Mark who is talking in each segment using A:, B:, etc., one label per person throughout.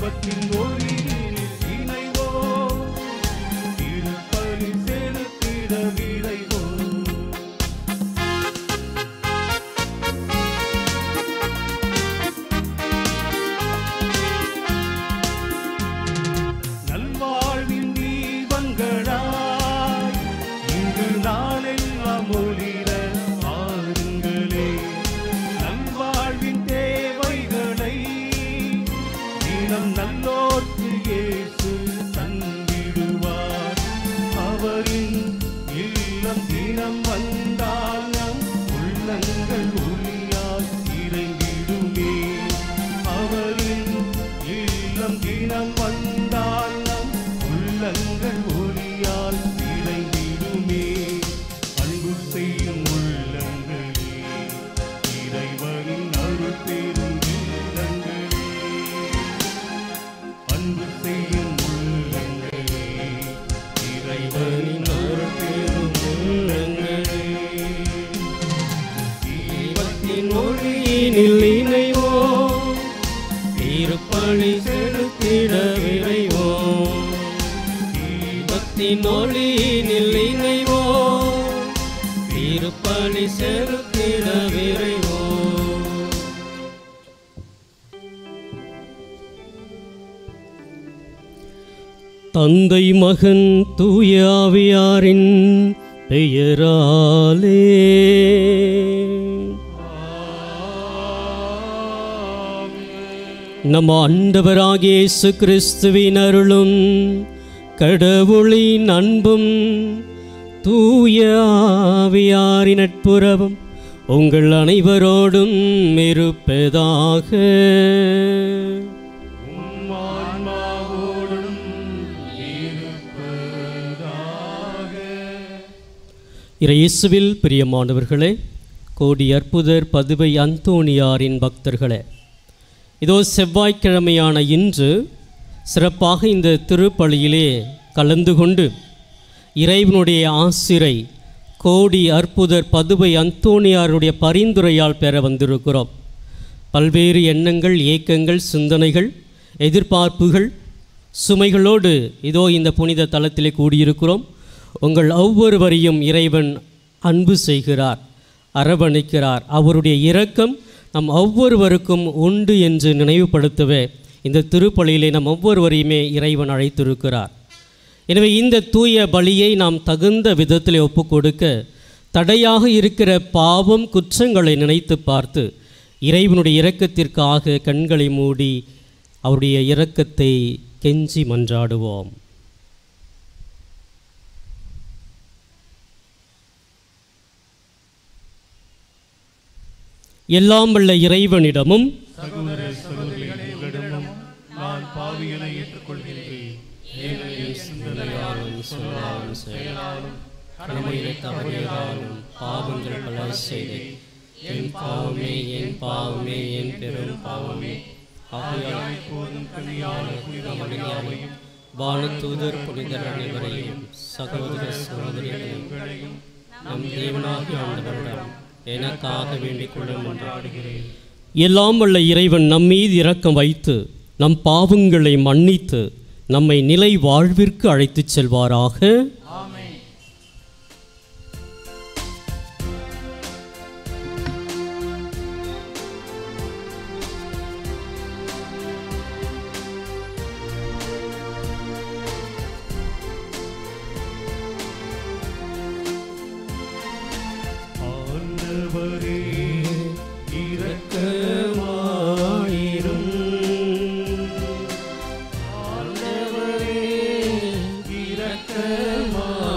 A: தீபத்தின் ஒளியில் இணைவோம் திருப்பலி செலுத்திட விரைவோம் நல்வாழ்வின் தீபங்களாய் இங்கு நாளெல்லாம் ஒளிர ஆறுங்களே நல்வாழ்வின் தேவைகளை தினம் நல்லோர்க்கு இயேசு தந்திடுவார் அவரின் இல்லம் தினம் வந்தால் நம் உள்ளங்கள் ஒளியால் இறங்கிடுமே அவரின் இல்லம் தினம் வந்தால் நம் உள்ளங்கள் ஒளியால் இறங்கிடுமே அன்பு செய்யும் உள்ளங்களே இறைவனின் அருள் பெரும் இல்லங்களே அன்பு செய்யும் உள்ளங்களே இறைவனின் அருள் பெரும் உள்ளங்களே தீபத்தின் ஒளியினில் இணைவோம் திருப்பணி செலுத்திட விரைவோம் தீபத்தின் ஒளியினில் இணைவோம் திருப்பணி செலுத்திட விரைவோம் தந்தை மகன் தூய ஆவியாரின் பெயராலே நம் ஆண்டவராகிய இயேசு கிறிஸ்துவின் அருளும் கடவுளின் அன்பும் தூய ஆவியாரின் நட்புறவும் உங்கள் அனைவரோடும் இருப்பதாக ஆன்மாவோடும் இயேசுவில் பிரியமானவர்களே கோடி அற்புதர் பதுவை அந்தோணியாரின் பக்தர்களே இதோ செவ்வாய்க்கிழமையான இன்று சிறப்பாக இந்த திருப்பலியிலே கலந்து கொண்டு இறைவனுடைய ஆசிரை கோடி அற்புதர் பதுவை அந்தோணியாருடைய பரிந்துரையால் பெற வந்திருக்கிறோம் பல்வேறு எண்ணங்கள் ஏக்கங்கள் சிந்தனைகள் எதிர்பார்ப்புகள் சுமைகளோடு இதோ இந்த புனித தலத்திலே கூடியிருக்கிறோம் உங்கள் ஒவ்வொருவரையும் இறைவன் அன்பு செய்கிறார் அரவணைக்கிறார் அவருடைய இரக்கம் நம் ஒவ்வொருவருக்கும் உண்டு என்று நினைவுபடுத்தவே இந்த திருப்பலியிலே நம் ஒவ்வொருவரையுமே இறைவன் அழைத்திருக்கிறார் எனவே இந்த தூய பலியை நாம் தகுந்த விதத்தில் ஒப்புக் கொடுக்க தடையாக இருக்கிற பாவம் குற்றங்களை நினைத்து பார்த்து இறைவனுடைய இரக்கத்திற்காக கண்களை மூடி அவருடைய இரக்கத்தை கெஞ்சி மன்றாடுவோம் எல்லாம் வல்ல இறைவனிடமும்
B: சகோதர சகோதரிகளே உங்களிடமும் நான் பாவியனை ஏற்றுக்கொள்கின்றேன் ஏனெனில் சிந்தனையாலும் சொல்லாலும் செயலாலும் கடமையை தவறியதாலும் பாவங்கள் பல செய்தேன் என் பாவமே என் பாவமே என் பெரும் பாவமே ஆகையால் இப்போதும் கனியான புனித மரியாதையும்
C: வானதூதர் புனிதர் அனைவரையும் சகோதர சகோதரிகளையும் நம் தேவனாகிய ஆண்டவரிடம் எனக்காக வேண்டிக் கொள்ளும்
B: கொண்டாடுகிறேன்
C: எல்லாம் வல்ல இறைவன் நம் மீது இரக்கம் வைத்து நம் பாவங்களை மன்னித்து நம்மை நிலை வாழ்விற்கு அழைத்துச் செல்வாராக
A: ஆண்டவரே இரக்கமாயிரும் ஆண்டவரே இரக்கமாயிரும்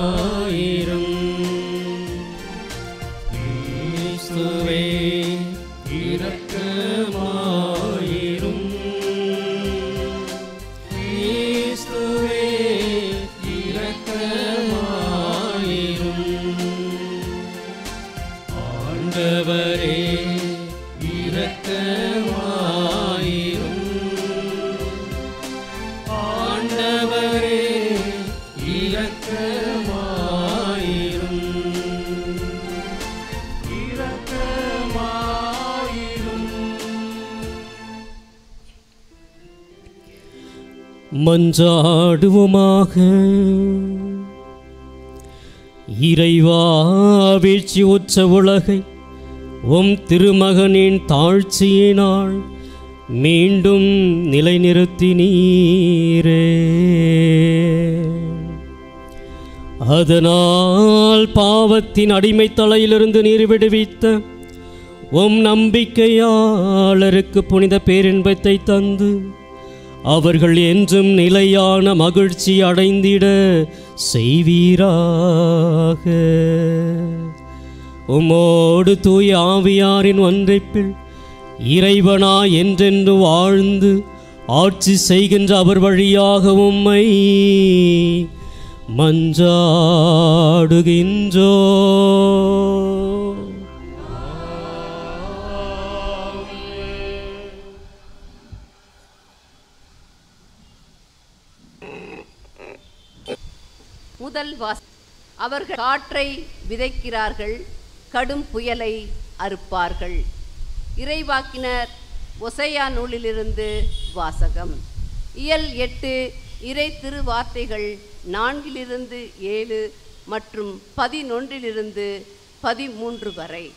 C: மன்றாடுவோமாக இறைவா வீழ்ச்சி உற்ற உலகை உம் திருமகனின் தாழ்ச்சியினால் மீண்டும் நிலைநிறுத்தினீரே அதனால் பாவத்தின் அடிமைத் தலையிலிருந்து நீர் விடுவித்த உம் நம்பிக்கையாளருக்கு புனித பேரின்பத்தை தந்து அவர்கள் என்றும் நிலையான மகிழ்ச்சி அடைந்திட செய்வீராக உம்மோடு தூய ஆவியாரின் ஒன்றைப்பில் இறைவனா என்றென்று வாழ்ந்து ஆட்சி செய்கின்ற அவர் வழியாக உம்மை மஞ்சாடுகின்றோ
D: முதல் வாஸ் அவர்கள் காற்றை விதைக்கிறார்கள் கடும் புயலை அறுப்பார்கள் இறைவாக்கினர் ஒசையா நூலிலிருந்து வாசகம் இயல் எட்டு இறை திருவார்த்தைகள் நான்கிலிருந்து ஏழு மற்றும் பதினொன்றிலிருந்து பதிமூன்று வரை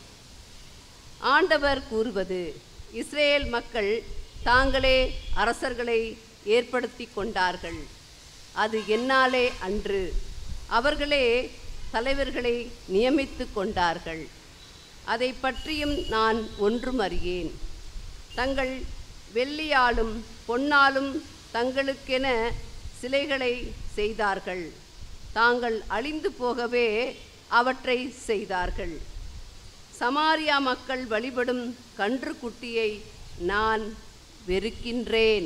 D: ஆண்டவர் கூறுவது இஸ்ரேல் மக்கள் தாங்களே அரசர்களை ஏற்படுத்தி கொண்டார்கள் அது என்னாலே அன்று அவர்களே தலைவர்களை நியமித்து கொண்டார்கள் அதை பற்றியும் நான் ஒன்றும் அறியேன் தங்கள் வெள்ளியாலும் பொன்னாலும் தங்களுக்கென சிலைகளை செய்தார்கள் தாங்கள் அழிந்து போகவே அவற்றை செய்தார்கள் சமாரியா மக்கள் வழிபடும் கன்று குட்டியை நான் வெறுக்கின்றேன்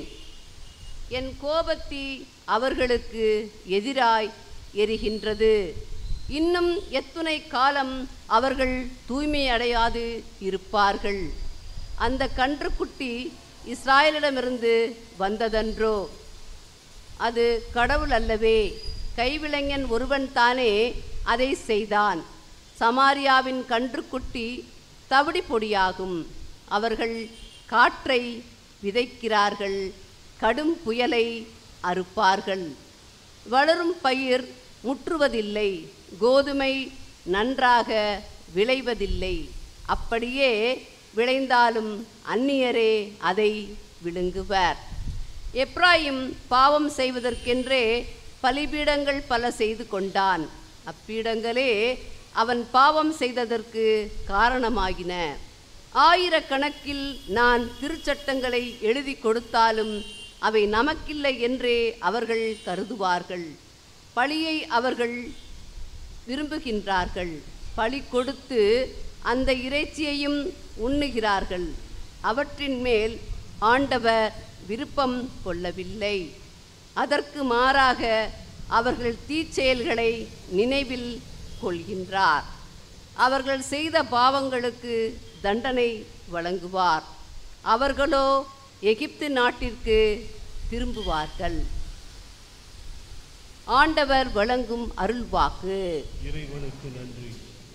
D: என் கோபத்தி அவர்களுக்கு எதிராய் எரிகின்றது இன்னும் எத்துணை காலம் அவர்கள் தூய்மை அடையாது இருப்பார்கள் அந்த கன்றுக்குட்டி இஸ்ராயலிடமிருந்து வந்ததன்றோ அது கடவுள் அல்லவே கைவிளைஞன் ஒருவன் தானே அதை செய்தான் சமாரியாவின் கன்றுக்குட்டி தவிடி பொடியாகும் அவர்கள் காற்றை விதைக்கிறார்கள் கடும் புயலை அறுப்பார்கள் வளரும் பயிர் முற்றுவதில்லை கோதுமை நன்றாக விளைவதில்லை அப்படியே விளைந்தாலும் அந்நியரே அதை விழுங்குவர் எப்ராயிம் பாவம் செய்வதற்கென்றே பலிபீடங்கள் பல செய்து கொண்டான் அப்பீடங்களே அவன் பாவம் செய்ததற்கு காரணமாகின ஆயிரக்கணக்கில் நான் திருச்சட்டங்களை எழுதி கொடுத்தாலும் அவை நமக்கில்லை என்றே அவர்கள் கருதுவார்கள் பழியை அவர்கள் விரும்புகின்றார்கள் பழி கொடுத்து அந்த இறைச்சியையும் உண்ணுகிறார்கள் அவற்றின் மேல் ஆண்டவர் விருப்பம் கொள்ளவில்லை அதற்கு மாறாக அவர்கள் தீச்செயல்களை நினைவில் கொள்கின்றார் அவர்கள் செய்த பாவங்களுக்கு தண்டனை வழங்குவார் அவர்களோ எகிப்து நாட்டிற்கு திரும்புவார்கள் ஆண்டவர் வழங்கும் அருள்வாக்கு
B: இறைவனுக்கு நன்றி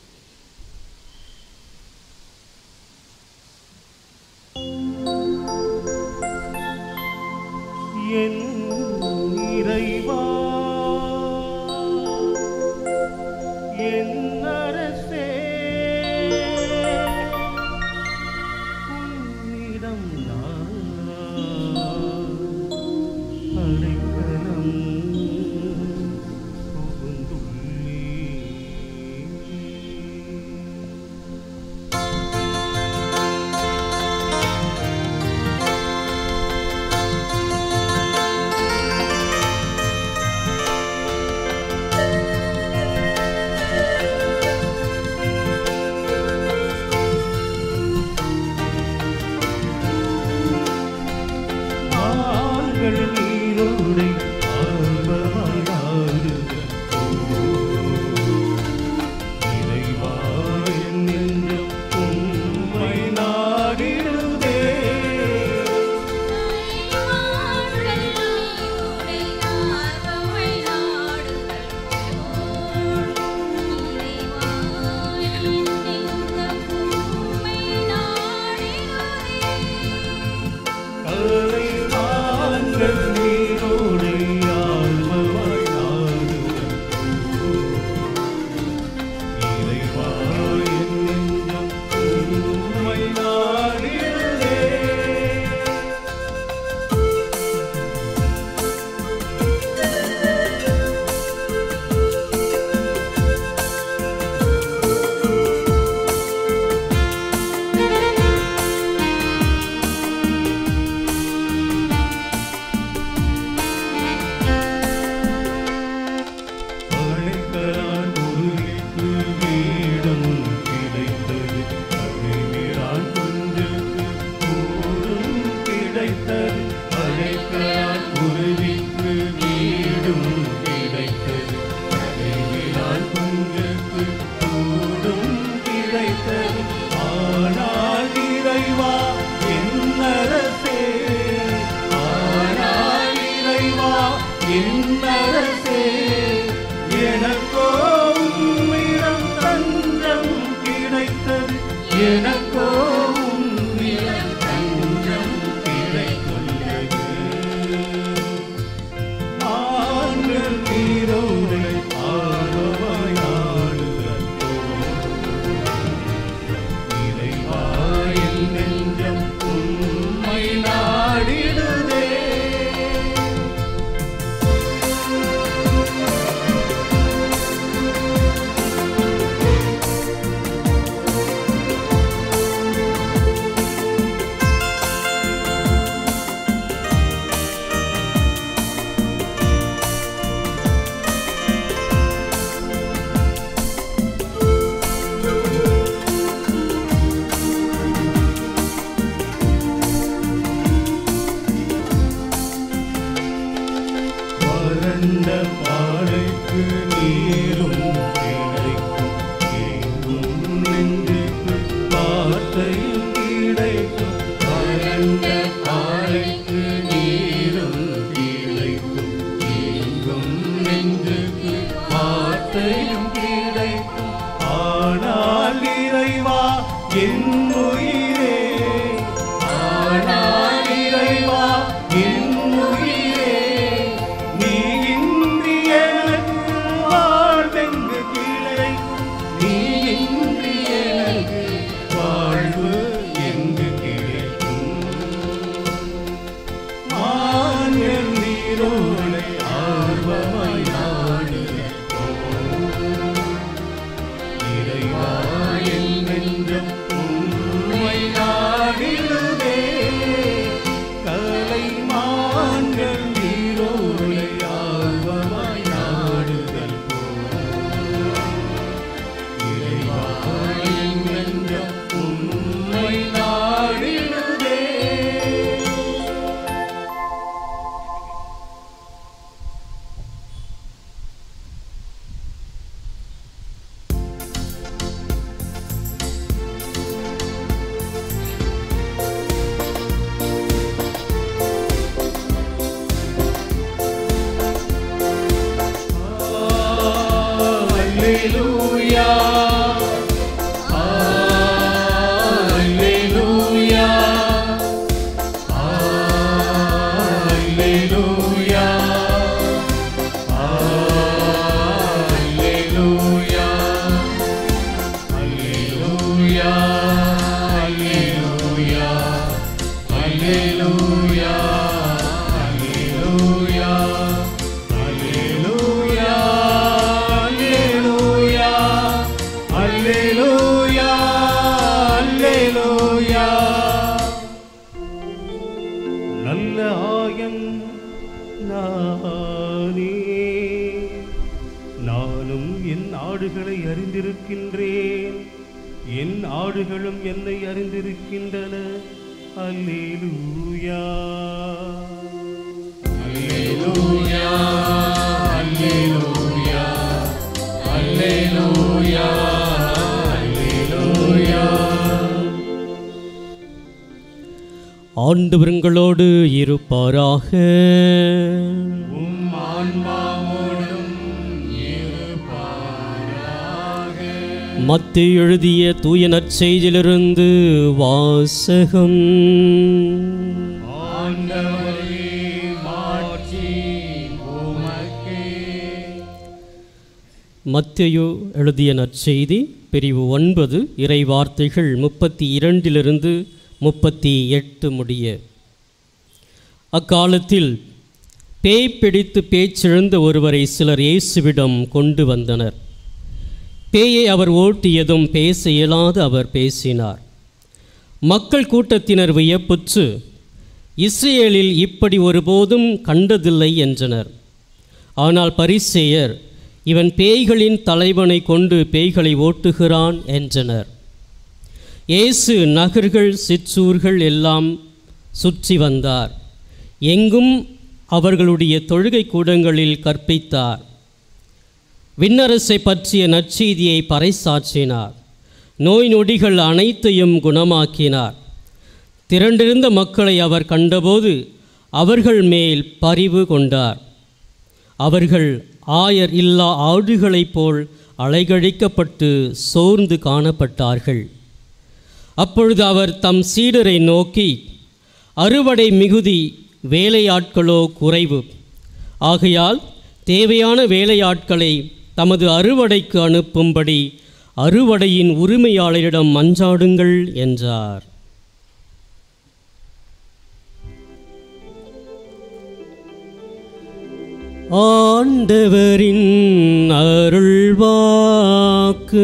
B: என் இறைவா என் அரசே உன்னிடம் நான் அடைக்கலம் புகுந்துள்ளேன் மான்கள் நீரோடை ஆர்வமாய் நாடுக. இறைவா, என் நெஞ்சம் உம்மை நாடிடுதே. கலை மான்கள் நீரோடை குருவிக்கு வீடும் கிடைத்தது கடைவிலால் குஞ்சுக்கு கூடும் கிடைத்தது ஆனால் இறைவா என்னரசே ஆனால் இறைவா என்னரசே எனக்கோ உம்மிடம் தஞ்சம் கிடைத்தது எனக்கோ உம்மிடம் தஞ்சம் கிடைத்துள்ளது நாங்கள் நீரோடை ஆர்வமாய் நாடுகிறோம். இறைவா, என் நெஞ்சம் உம்மை நாடிடுதே வறண்ட பாலைக்கு நீரும் கிடைக்கும் கேட்கும் நெஞ்சுக்கு வார்த்தையும் கிடைக்கும் வறண்ட பாலைக்கு நீரும் கிடைக்கும் கேட்கும் நெஞ்சுக்கு வார்த்தையும் கிடைக்கும் ஆனால் இறைவா என் உயிரே ஆனால் இறைவா என் உயிரே நீ இன்றி எனக்கு வாழ்வெங்கு கிடைக்கும் நீ இன்றி எனக்கு வாழ்வு எங்கு கிடைக்கும் மானியர் நீரோடை ஆர்வமாய் நாடுகிறோம். இறைவா, என் நெஞ்சம் உம்மை நாடிடுதே. கலைமான்கள் நீரோடை ஆர்வமாய் நாடுதல் போல். இறைவா, என் நெஞ்சம் உம்மை நாடிடுதே. Alleluia. Alleluia. Alleluia. Alleluia. Alleluia. Alleluia. Alleluia. Alleluia. Alleluia. Alleluia. Alleluia. Alleluia. நல்ல ஆயன் நானே நானும் என் ஆடுகளை அறிந்திருக்கின்றேன் என் ஆடுகளும் என்னை அறிந்திருக்கின்றன அல்லேலூயா அல்லேலூயா அல்லேலூயா அல்லேலூயா அல்லேலூயா
C: ஆண்டவருங்களோடு இருப்பாராக
B: உம் ஆன்மாவோடும்
C: மத்திய எழுதிய தூய நற்செய்தியிலிருந்து வாசகம்
B: ஆண்டவரே மாட்சி உமக்கே
C: மத்தேயு எழுதிய நற்செய்தி பிரிவு ஒன்பது இறை வார்த்தைகள் முப்பத்தி இரண்டிலிருந்து முப்பத்தி எட்டு முடிய அக்காலத்தில் பேய் பிடித்து பேச்செழுந்த ஒருவரை சிலர் இயேசுவிடம் கொண்டு வந்தனர் பேயை அவர் ஓட்டியதும் பேச இயலாது அவர் பேசினார் மக்கள் கூட்டத்தினர் வியப்புற்று இஸ்ரேலில் இப்படி ஒருபோதும் கண்டதில்லை என்றனர் ஆனால் பரிசேயர் இவன் பேய்களின் தலைவனை கொண்டு பேய்களை ஓட்டுகிறான் என்றனர் இயேசு நகர்கள் சிற்றூர்கள் எல்லாம் சுற்றி வந்தார் எங்கும் அவர்களுடைய தொழுகை கூடங்களில் கற்பித்தார் விண்ணரசை பற்றிய நற்செய்தியை பறைசாற்றினார் நோய் நொடிகள் அனைத்தையும் குணமாக்கினார் திரண்டிருந்த மக்களை அவர் கண்டபோது அவர்கள் மேல் பரிவு கொண்டார் அவர்கள் ஆயர் இல்லா ஆடுகளைப் போல் அலைகழிக்கப்பட்டு சோர்ந்து காணப்பட்டார்கள் அப்பொழுது அவர் தம் சீடரை நோக்கி அறுவடை மிகுதி வேலையாட்களோ குறைவு ஆகையால் தேவையான வேலையாட்களை தமது அறுவடைக்கு அனுப்பும்படி அறுவடையின் உரிமையாளரிடம் மன்றாடுங்கள் என்றார் ஆண்டவரின் அருள்வாக்கு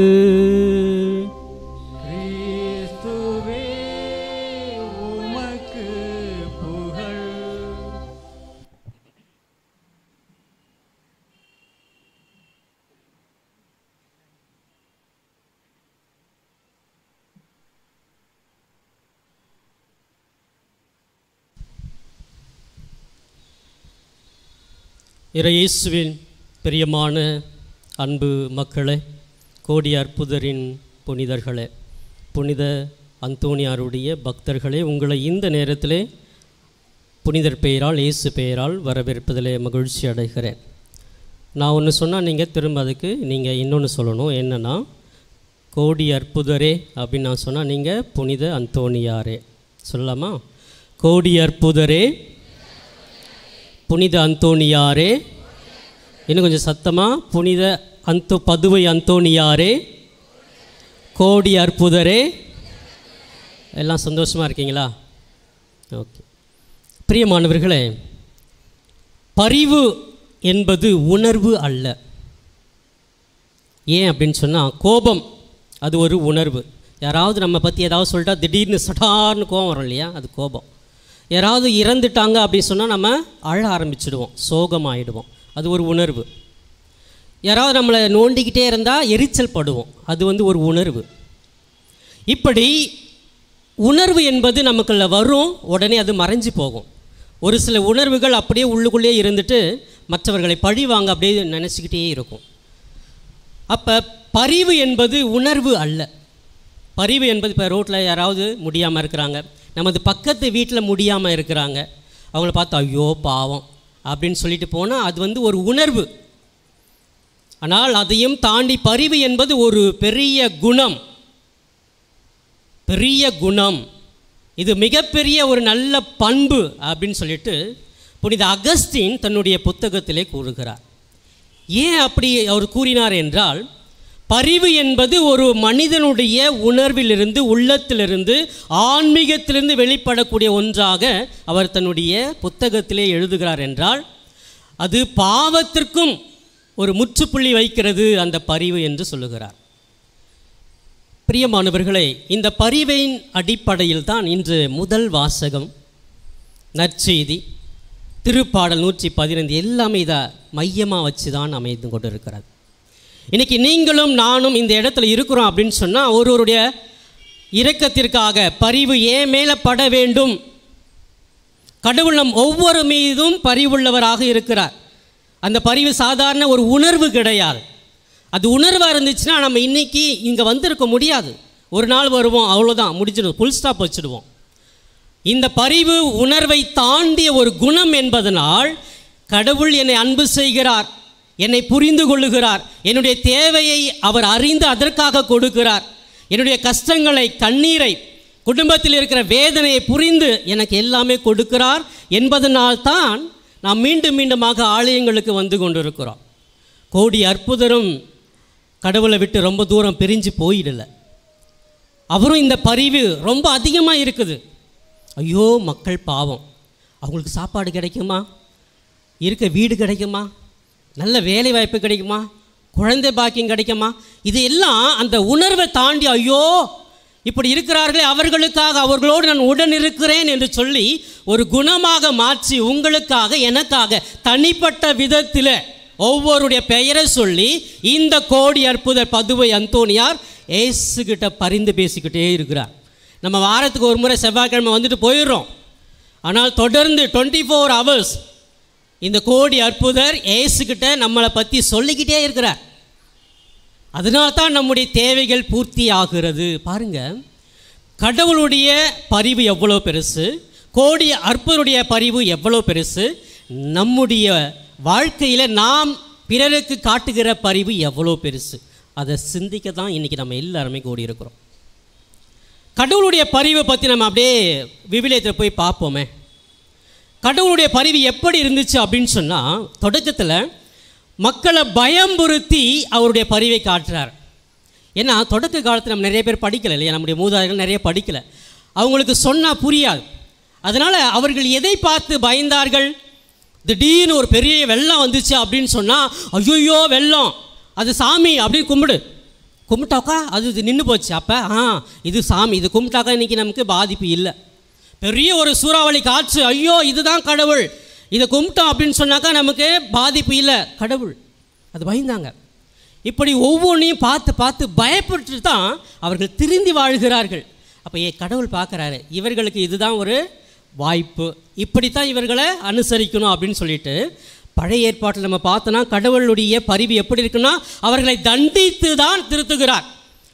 B: கிறிஸ்துவே உமக்கு புகழ்
C: இறையேசுவின் பிரியமான அன்பு மக்களே கோடி அற்புதரின் புனிதர்களே புனித அந்தோணியாருடைய பக்தர்களே உங்களை இந்த நேரத்திலே புனிதர் பெயரால் இயேசு பெயரால் வரவேற்பதிலே மகிழ்ச்சி அடைகிறேன் நான் ஒன்று சொன்னால் நீங்கள் திரும்ப அதுக்கு நீங்கள் இன்னொன்று சொல்லணும் என்னென்னா கோடி அற்புதரே அப்படின்னு நான் சொன்னால் நீங்கள் புனித அந்தோணியாரே சொல்லலாமா கோடி அற்புதரே புனித அந்தோணியாரே இன்னும் கொஞ்சம் சத்தமாக புனித அந்தோ பதுவை அந்தோணியாரே கோடி அற்புதரே எல்லாம் சந்தோஷமாக இருக்கீங்களா ஓகே பிரியமானவர்களே பரிவு என்பது உணர்வு அல்ல ஏன் அப்படின்னு சொன்னால் கோபம் அது ஒரு உணர்வு யாராவது நம்ம பற்றி ஏதாவது சொல்லிட்டா திடீர்னு சடார்னு கோபம் வரும் இல்லையா அது கோபம் யாராவது இறந்துட்டாங்க அப்படின்னு சொன்னால் நம்ம அழ ஆரம்பிச்சிடுவோம் சோகமாயிடுவோம் அது ஒரு உணர்வு யாராவது நம்மளை நோண்டிக்கிட்டே இருந்தால் எரிச்சல் படுவோம் அது வந்து ஒரு உணர்வு இப்படி உணர்வு என்பது நமக்குள்ள வரும் உடனே அது மறைஞ்சு போகும் ஒரு சில உணர்வுகள் அப்படியே உள்ளுக்குள்ளேயே இருந்துட்டு மற்றவர்களை பழி வாங்க அப்படியே நினச்சிக்கிட்டே இருக்கும் அப்போ பரிவு என்பது உணர்வு அல்ல பரிவு என்பது இப்போ ரோட்டில் யாராவது முடியாமல் இருக்கிறாங்க நமது பக்கத்து வீட்டில் முடியாமல் இருக்கிறாங்க அவங்கள பார்த்து ஐயோ பாவம் அப்படின்னு சொல்லிட்டு போனால் அது வந்து ஒரு உணர்வு ஆனால் அதையும் தாண்டி பரிவு என்பது ஒரு பெரிய குணம் பெரிய குணம் இது மிகப்பெரிய ஒரு நல்ல பண்பு அப்படின்னு சொல்லிட்டு புனித அகஸ்டின் தன்னுடைய புத்தகத்திலே கூறுகிறார் ஏன் அப்படி அவர் கூறினார் என்றால் பரிவு என்பது ஒரு மனிதனுடைய உணர்விலிருந்து உள்ளத்திலிருந்து ஆன்மீகத்திலிருந்து வெளிப்படக்கூடிய ஒன்றாக அவர் தன்னுடைய புத்தகத்திலே எழுதுகிறார் என்றால் அது பாவத்திற்கும் ஒரு முற்றுப்புள்ளி வைக்கிறது அந்த பரிவு என்று சொல்லுகிறார் பிரியமானவர்களே இந்த பரிவின் அடிப்படையில் தான் இன்று முதல் வாசகம் நற்செய்தி திருப்பாடல் நூற்றி பதினைந்து எல்லாமே இதை மையமாக வச்சு தான் அமைந்து கொண்டு இருக்கிறது இன்றைக்கி நீங்களும் நானும் இந்த இடத்துல இருக்கிறோம் அப்படின்னு சொன்னால் ஒருவருடைய இரக்கத்திற்காக பரிவு ஏன் மேலே பட வேண்டும் கடவுள் நம் ஒவ்வொரு மீதும் பரிவுள்ளவராக இருக்கிறார் அந்த பரிவு சாதாரண ஒரு உணர்வு கிடையாது அது உணர்வாக இருந்துச்சுன்னா நம்ம இன்றைக்கி இங்கே வந்திருக்க முடியாது ஒரு நாள் வருவோம் அவ்வளோதான் முடிச்சிடுவோம் ஃபுல் ஸ்டாப் வச்சுடுவோம் இந்த பரிவு உணர்வை தாண்டிய ஒரு குணம் என்பதனால் கடவுள் என்னை அன்பு செய்கிறார் என்னை புரிந்து கொள்ளுகிறார் என்னுடைய தேவையை அவர் அறிந்து அதற்காக கொடுக்கிறார் என்னுடைய கஷ்டங்களை கண்ணீரை குடும்பத்தில் இருக்கிற வேதனையை புரிந்து எனக்கு எல்லாமே கொடுக்கிறார் என்பதனால் தான் நாம் மீண்டும் மீண்டுமாக ஆலயங்களுக்கு வந்து கொண்டிருக்கிறோம் கோடி அற்புதரும் கடவுளை விட்டு ரொம்ப தூரம் பிரிஞ்சு போயிடல அவரும் இந்த பரிவு ரொம்ப அதிகமாக இருக்குது ஐயோ மக்கள் பாவம் அவங்களுக்கு சாப்பாடு கிடைக்குமா இருக்க வீடு கிடைக்குமா நல்ல வேலை வாய்ப்பு கிடைக்குமா குழந்தை பாக்கியம் கிடைக்குமா இது எல்லாம் அந்த உணர்வை தாண்டி ஐயோ இப்படி இருக்கிறார்களே அவர்களுக்காக அவர்களோடு நான் உடன் இருக்கிறேன் என்று சொல்லி ஒரு குணமாக மாற்றி உங்களுக்காக எனக்காக தனிப்பட்ட விதத்தில் ஒவ்வொருடைய பெயரை சொல்லி இந்த கோடி அற்புதர் பதுவை அந்தோனியார் ஏசுகிட்ட பரிந்து பேசிக்கிட்டே இருக்கிறார் நம்ம வாரத்துக்கு ஒரு முறை செவ்வாய்க்கிழமை வந்துட்டு போயிடுறோம் ஆனால் தொடர்ந்து டுவெண்ட்டி ஃபோர் ஹவர்ஸ் இந்த கோடி அற்புதர் இயேசுக்கிட்ட நம்மளை பற்றி சொல்லிக்கிட்டே இருக்கிறார் அதனால தான் நம்முடைய தேவைகள் பூர்த்தி ஆகிறது பாருங்க கடவுளுடைய பரிவு எவ்வளோ பெருசு கோடி அற்புதருடைய பரிவு எவ்வளோ பெருசு நம்முடைய வாழ்க்கையில் நாம் பிறருக்கு காட்டுகிற பரிவு எவ்வளோ பெருசு அதை சிந்திக்க தான் இன்றைக்கி நம்ம எல்லாருமே கூடி இருக்கிறோம் கடவுளுடைய பரிவை பற்றி நம்ம அப்படியே விவிலியத்தில் போய் பார்ப்போமே கடவுளுடைய பரிவு எப்படி இருந்துச்சு அப்படின்னு சொன்னால் தொடக்கத்தில் மக்களை பயம்புறுத்தி அவருடைய பரிவை காட்டுறார் ஏன்னா தொடக்க காலத்தில் நம்ம நிறைய பேர் படிக்கலை இல்லையா நம்முடைய மூதாதைகள் நிறைய படிக்கலை அவங்களுக்கு சொன்னால் புரியாது அதனால் அவர்கள் எதை பார்த்து பயந்தார்கள் திடீர்னு ஒரு பெரிய வெள்ளம் வந்துச்சு அப்படின்னு சொன்னால் ஐயோ வெள்ளம் அது சாமி அப்படின்னு கும்பிடு கும்பிட்டாக்கா அது இது நின்று போச்சு அப்போ ஆ இது சாமி இது கும்பிட்டாக்கா இன்றைக்கி நமக்கு பாதிப்பு இல்லை பெரிய ஒரு சூறாவளி காற்று ஐயோ இதுதான் கடவுள் இதை கும்பிட்டோம் அப்படின்னு சொன்னாக்கா நமக்கு பாதிப்பு இல்லை கடவுள் அது பயந்தாங்க இப்படி ஒவ்வொன்றையும் பார்த்து பார்த்து பயப்பட்டு தான் அவர்கள் திருந்தி வாழ்கிறார்கள் அப்போ ஏ கடவுள் பார்க்குறாரு இவர்களுக்கு இதுதான் ஒரு வாய்ப்பு இப்படித்தான் இவர்களை அனுசரிக்கணும் அப்படின்னு சொல்லிட்டு பழைய ஏற்பாட்டில் நம்ம பார்த்தோன்னா கடவுளுடைய பரிவு எப்படி இருக்குன்னா அவர்களை தண்டித்து தான் திருத்துகிறார்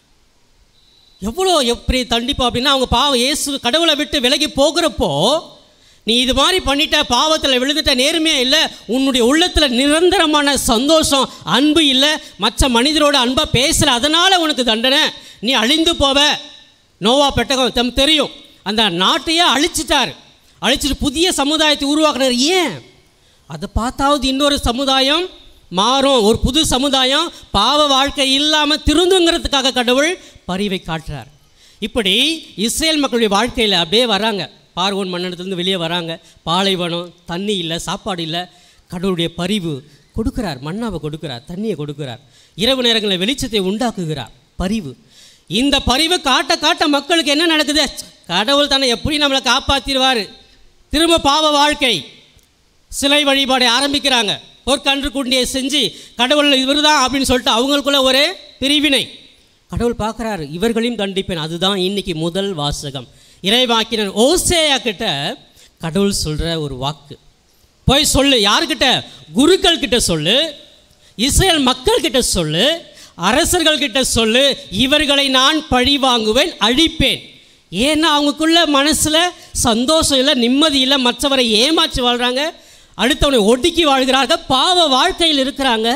C: எவ்வளோ எப்படி தண்டிப்போம் அப்படின்னா அவங்க பாவம் இயேசு கடவுளை விட்டு விலகி போகிறப்போ நீ இது மாதிரி பண்ணிட்ட பாவத்தில் விழுந்துட்ட நேர்மையாக இல்லை உன்னுடைய உள்ளத்தில் நிரந்தரமான சந்தோஷம் அன்பு இல்லை மற்ற மனிதரோட அன்பாக பேசல அதனால் உனக்கு தண்டனை நீ அழிந்து போவ நோவா பெட்டகம் தம் தெரியும் அந்த நாட்டையே அழிச்சிட்டார் அழிச்சிட்டு புதிய சமுதாயத்தை உருவாக்குனார் ஏன் அதை பார்த்தாவது இன்னொரு சமுதாயம் மாறும் ஒரு புது சமுதாயம் பாவ வாழ்க்கை இல்லாமல் திருந்துங்கிறதுக்காக கடவுள் பரிவை காட்டுறார் இப்படி இஸ்ரேல் மக்களுடைய வாழ்க்கையில் அப்படியே வராங்க பார்வோன் மன்னனத்துலேருந்து வெளியே வராங்க பாலைவனம் தண்ணி இல்லை சாப்பாடு இல்லை கடவுளுடைய பரிவு கொடுக்கிறார் மன்னாவை கொடுக்கிறார் தண்ணியை கொடுக்கிறார் இரவு நேரங்களில் வெளிச்சத்தை உண்டாக்குகிறார் பரிவு இந்த பரிவு காட்ட காட்ட மக்களுக்கு என்ன நடக்குது கடவுள் தானே எப்படி நம்மளை காப்பாற்றிடுவார் திரும்ப பாவ வாழ்க்கை சிலை வழிபாடை ஆரம்பிக்கிறாங்க ஒரு கன்று குண்டியை செஞ்சு கடவுள் இவர் தான் அப்படின்னு சொல்லிட்டு அவங்களுக்குள்ள ஒரு பிரிவினை கடவுள் பார்க்குறாரு இவர்களையும் தண்டிப்பேன் அதுதான் இன்னைக்கு முதல் வாசகம் இறைவாக்கினர் ஓசேயா கிட்ட கடவுள் சொல்கிற ஒரு வாக்கு போய் சொல்லு யார்கிட்ட குருக்கள் கிட்ட சொல்லு இஸ்ரேல் மக்கள் கிட்ட சொல்லு அரசர்கள் கிட்ட சொல்லு இவர்களை நான் பழி வாங்குவேன் அழிப்பேன் ஏன்னா அவங்களுக்குள்ள மனசில் சந்தோஷம் இல்லை நிம்மதி இல்லை மற்றவரை ஏமாற்றி வாழ்கிறாங்க அடுத்தவனை ஒடுக்கி வாழ்கிறார்கள் பாவ வாழ்க்கையில் இருக்கிறாங்க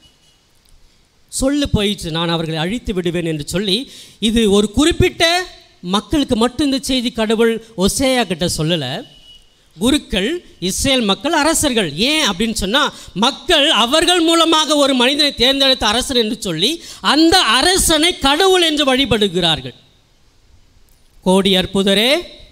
C: சொல்லு போயிடுச்சு நான் அவர்களை அழித்து விடுவேன் என்று சொல்லி இது ஒரு குறிப்பிட்ட மக்களுக்கு மட்டும் இந்த செய்தி கடவுள் ஒசேயா கிட்ட சொல்லலை குருக்கள் இஸ்ரேல் மக்கள் அரசர்கள் ஏன் அப்படின்னு சொன்னால் மக்கள் அவர்கள் மூலமாக ஒரு மனிதனை தேர்ந்தெடுத்த அரசர் என்று சொல்லி அந்த அரசனை கடவுள் என்று வழிபடுகிறார்கள் கோடி அற்புதரே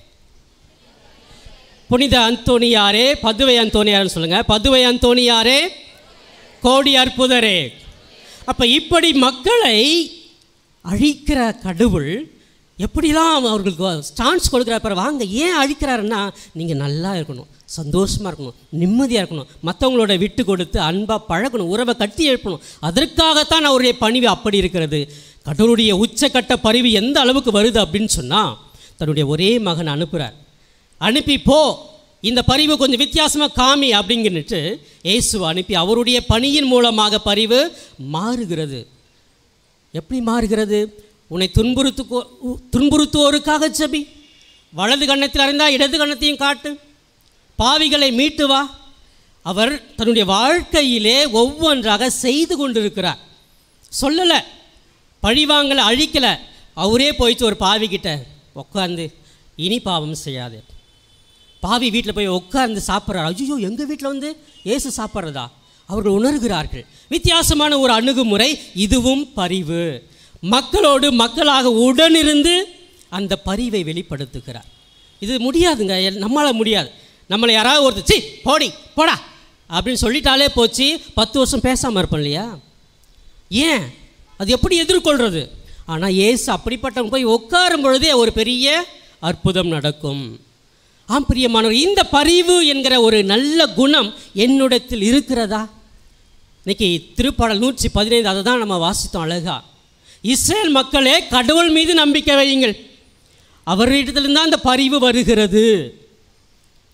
C: புனித அந்தோணியாரே பதுவை அந்தோணியார்னு சொல்லுங்கள் பதுவை அந்தோணியாரே கோடி அற்புதரே அப்போ இப்படி மக்களை அழிக்கிற கடவுள் எப்படிலாம் அவர்களுக்கு ஸ்டான்ஸ் கொடுக்குறாரு பாரு வாங்க ஏன் அழிக்கிறாருன்னா நீங்கள் நல்லா இருக்கணும் சந்தோஷமாக இருக்கணும் நிம்மதியாக இருக்கணும் மற்றவங்களோட விட்டு கொடுத்து அன்பாக பழகணும் உறவை கட்டி எழுப்பணும் அதற்காகத்தான் அவருடைய பணிவு அப்படி இருக்கிறது கடவுளுடைய உச்சக்கட்ட பரிவு எந்த அளவுக்கு வருது அப்படின்னு சொன்னால் தன்னுடைய ஒரே மகன் அனுப்புகிறார் அனுப்பி போ இந்த பரிவு கொஞ்சம் வித்தியாசமாக காமி அப்படிங்கிட்டு இயேசுவை அனுப்பி அவருடைய பணியின் மூலமாக பரிவு மாறுகிறது எப்படி மாறுகிறது உன்னை துன்புறுத்து துன்புறுத்துவோருக்காக ஜெபி வலது கன்னத்தில் அறிந்தால் இடது கன்னத்தையும் காட்டு பாவிகளை மீட்டு வா அவர் தன்னுடைய வாழ்க்கையிலே ஒவ்வொன்றாக செய்து கொண்டிருக்கிறார் சொல்லலை பழிவாங்கலை அழிக்கலை அவரே போயிட்டு ஒரு பாவிக்கிட்ட உட்காந்து இனி பாவம் செய்யாது பாவி வீட்டில் போய் உட்கார்ந்து சாப்பிட்றாரு ஐயோ எங்கள் வீட்டில் வந்து ஏசு சாப்பிட்றதா அவர்கள் உணர்கிறார்கள் வித்தியாசமான ஒரு அணுகுமுறை இதுவும் பரிவு மக்களோடு மக்களாக உடனிருந்து அந்த பரிவை வெளிப்படுத்துகிறார் இது முடியாதுங்க எல்- நம்மளால முடியாது நம்மளை யாராவது ஒருத்தர் சி போடி போடா அப்படின்னு சொல்லிட்டாலே போச்சு பத்து வருஷம் பேசாமல் இருப்போம் இல்லையா ஏன் அது எப்படி எதிர்கொள்கிறது ஆனால் இயேசு அப்படிப்பட்டவங்க போய் உட்காரும் பொழுதே ஒரு பெரிய அற்புதம் நடக்கும் ஆம் பிரியமானவர் இந்த பரிவு என்கிற ஒரு நல்ல குணம் என்னிடத்தில் இருக்கிறதா இன்னைக்கு திருப்பாடல் நூற்றி பதினைந்து அதை தான் நம்ம வாசித்தோம் அழகா இஸ்ரேல் மக்களே கடவுள் மீது நம்பிக்கை வையுங்கள் அவரிடத்திலிருந்து தான் அந்த பரிவு வருகிறது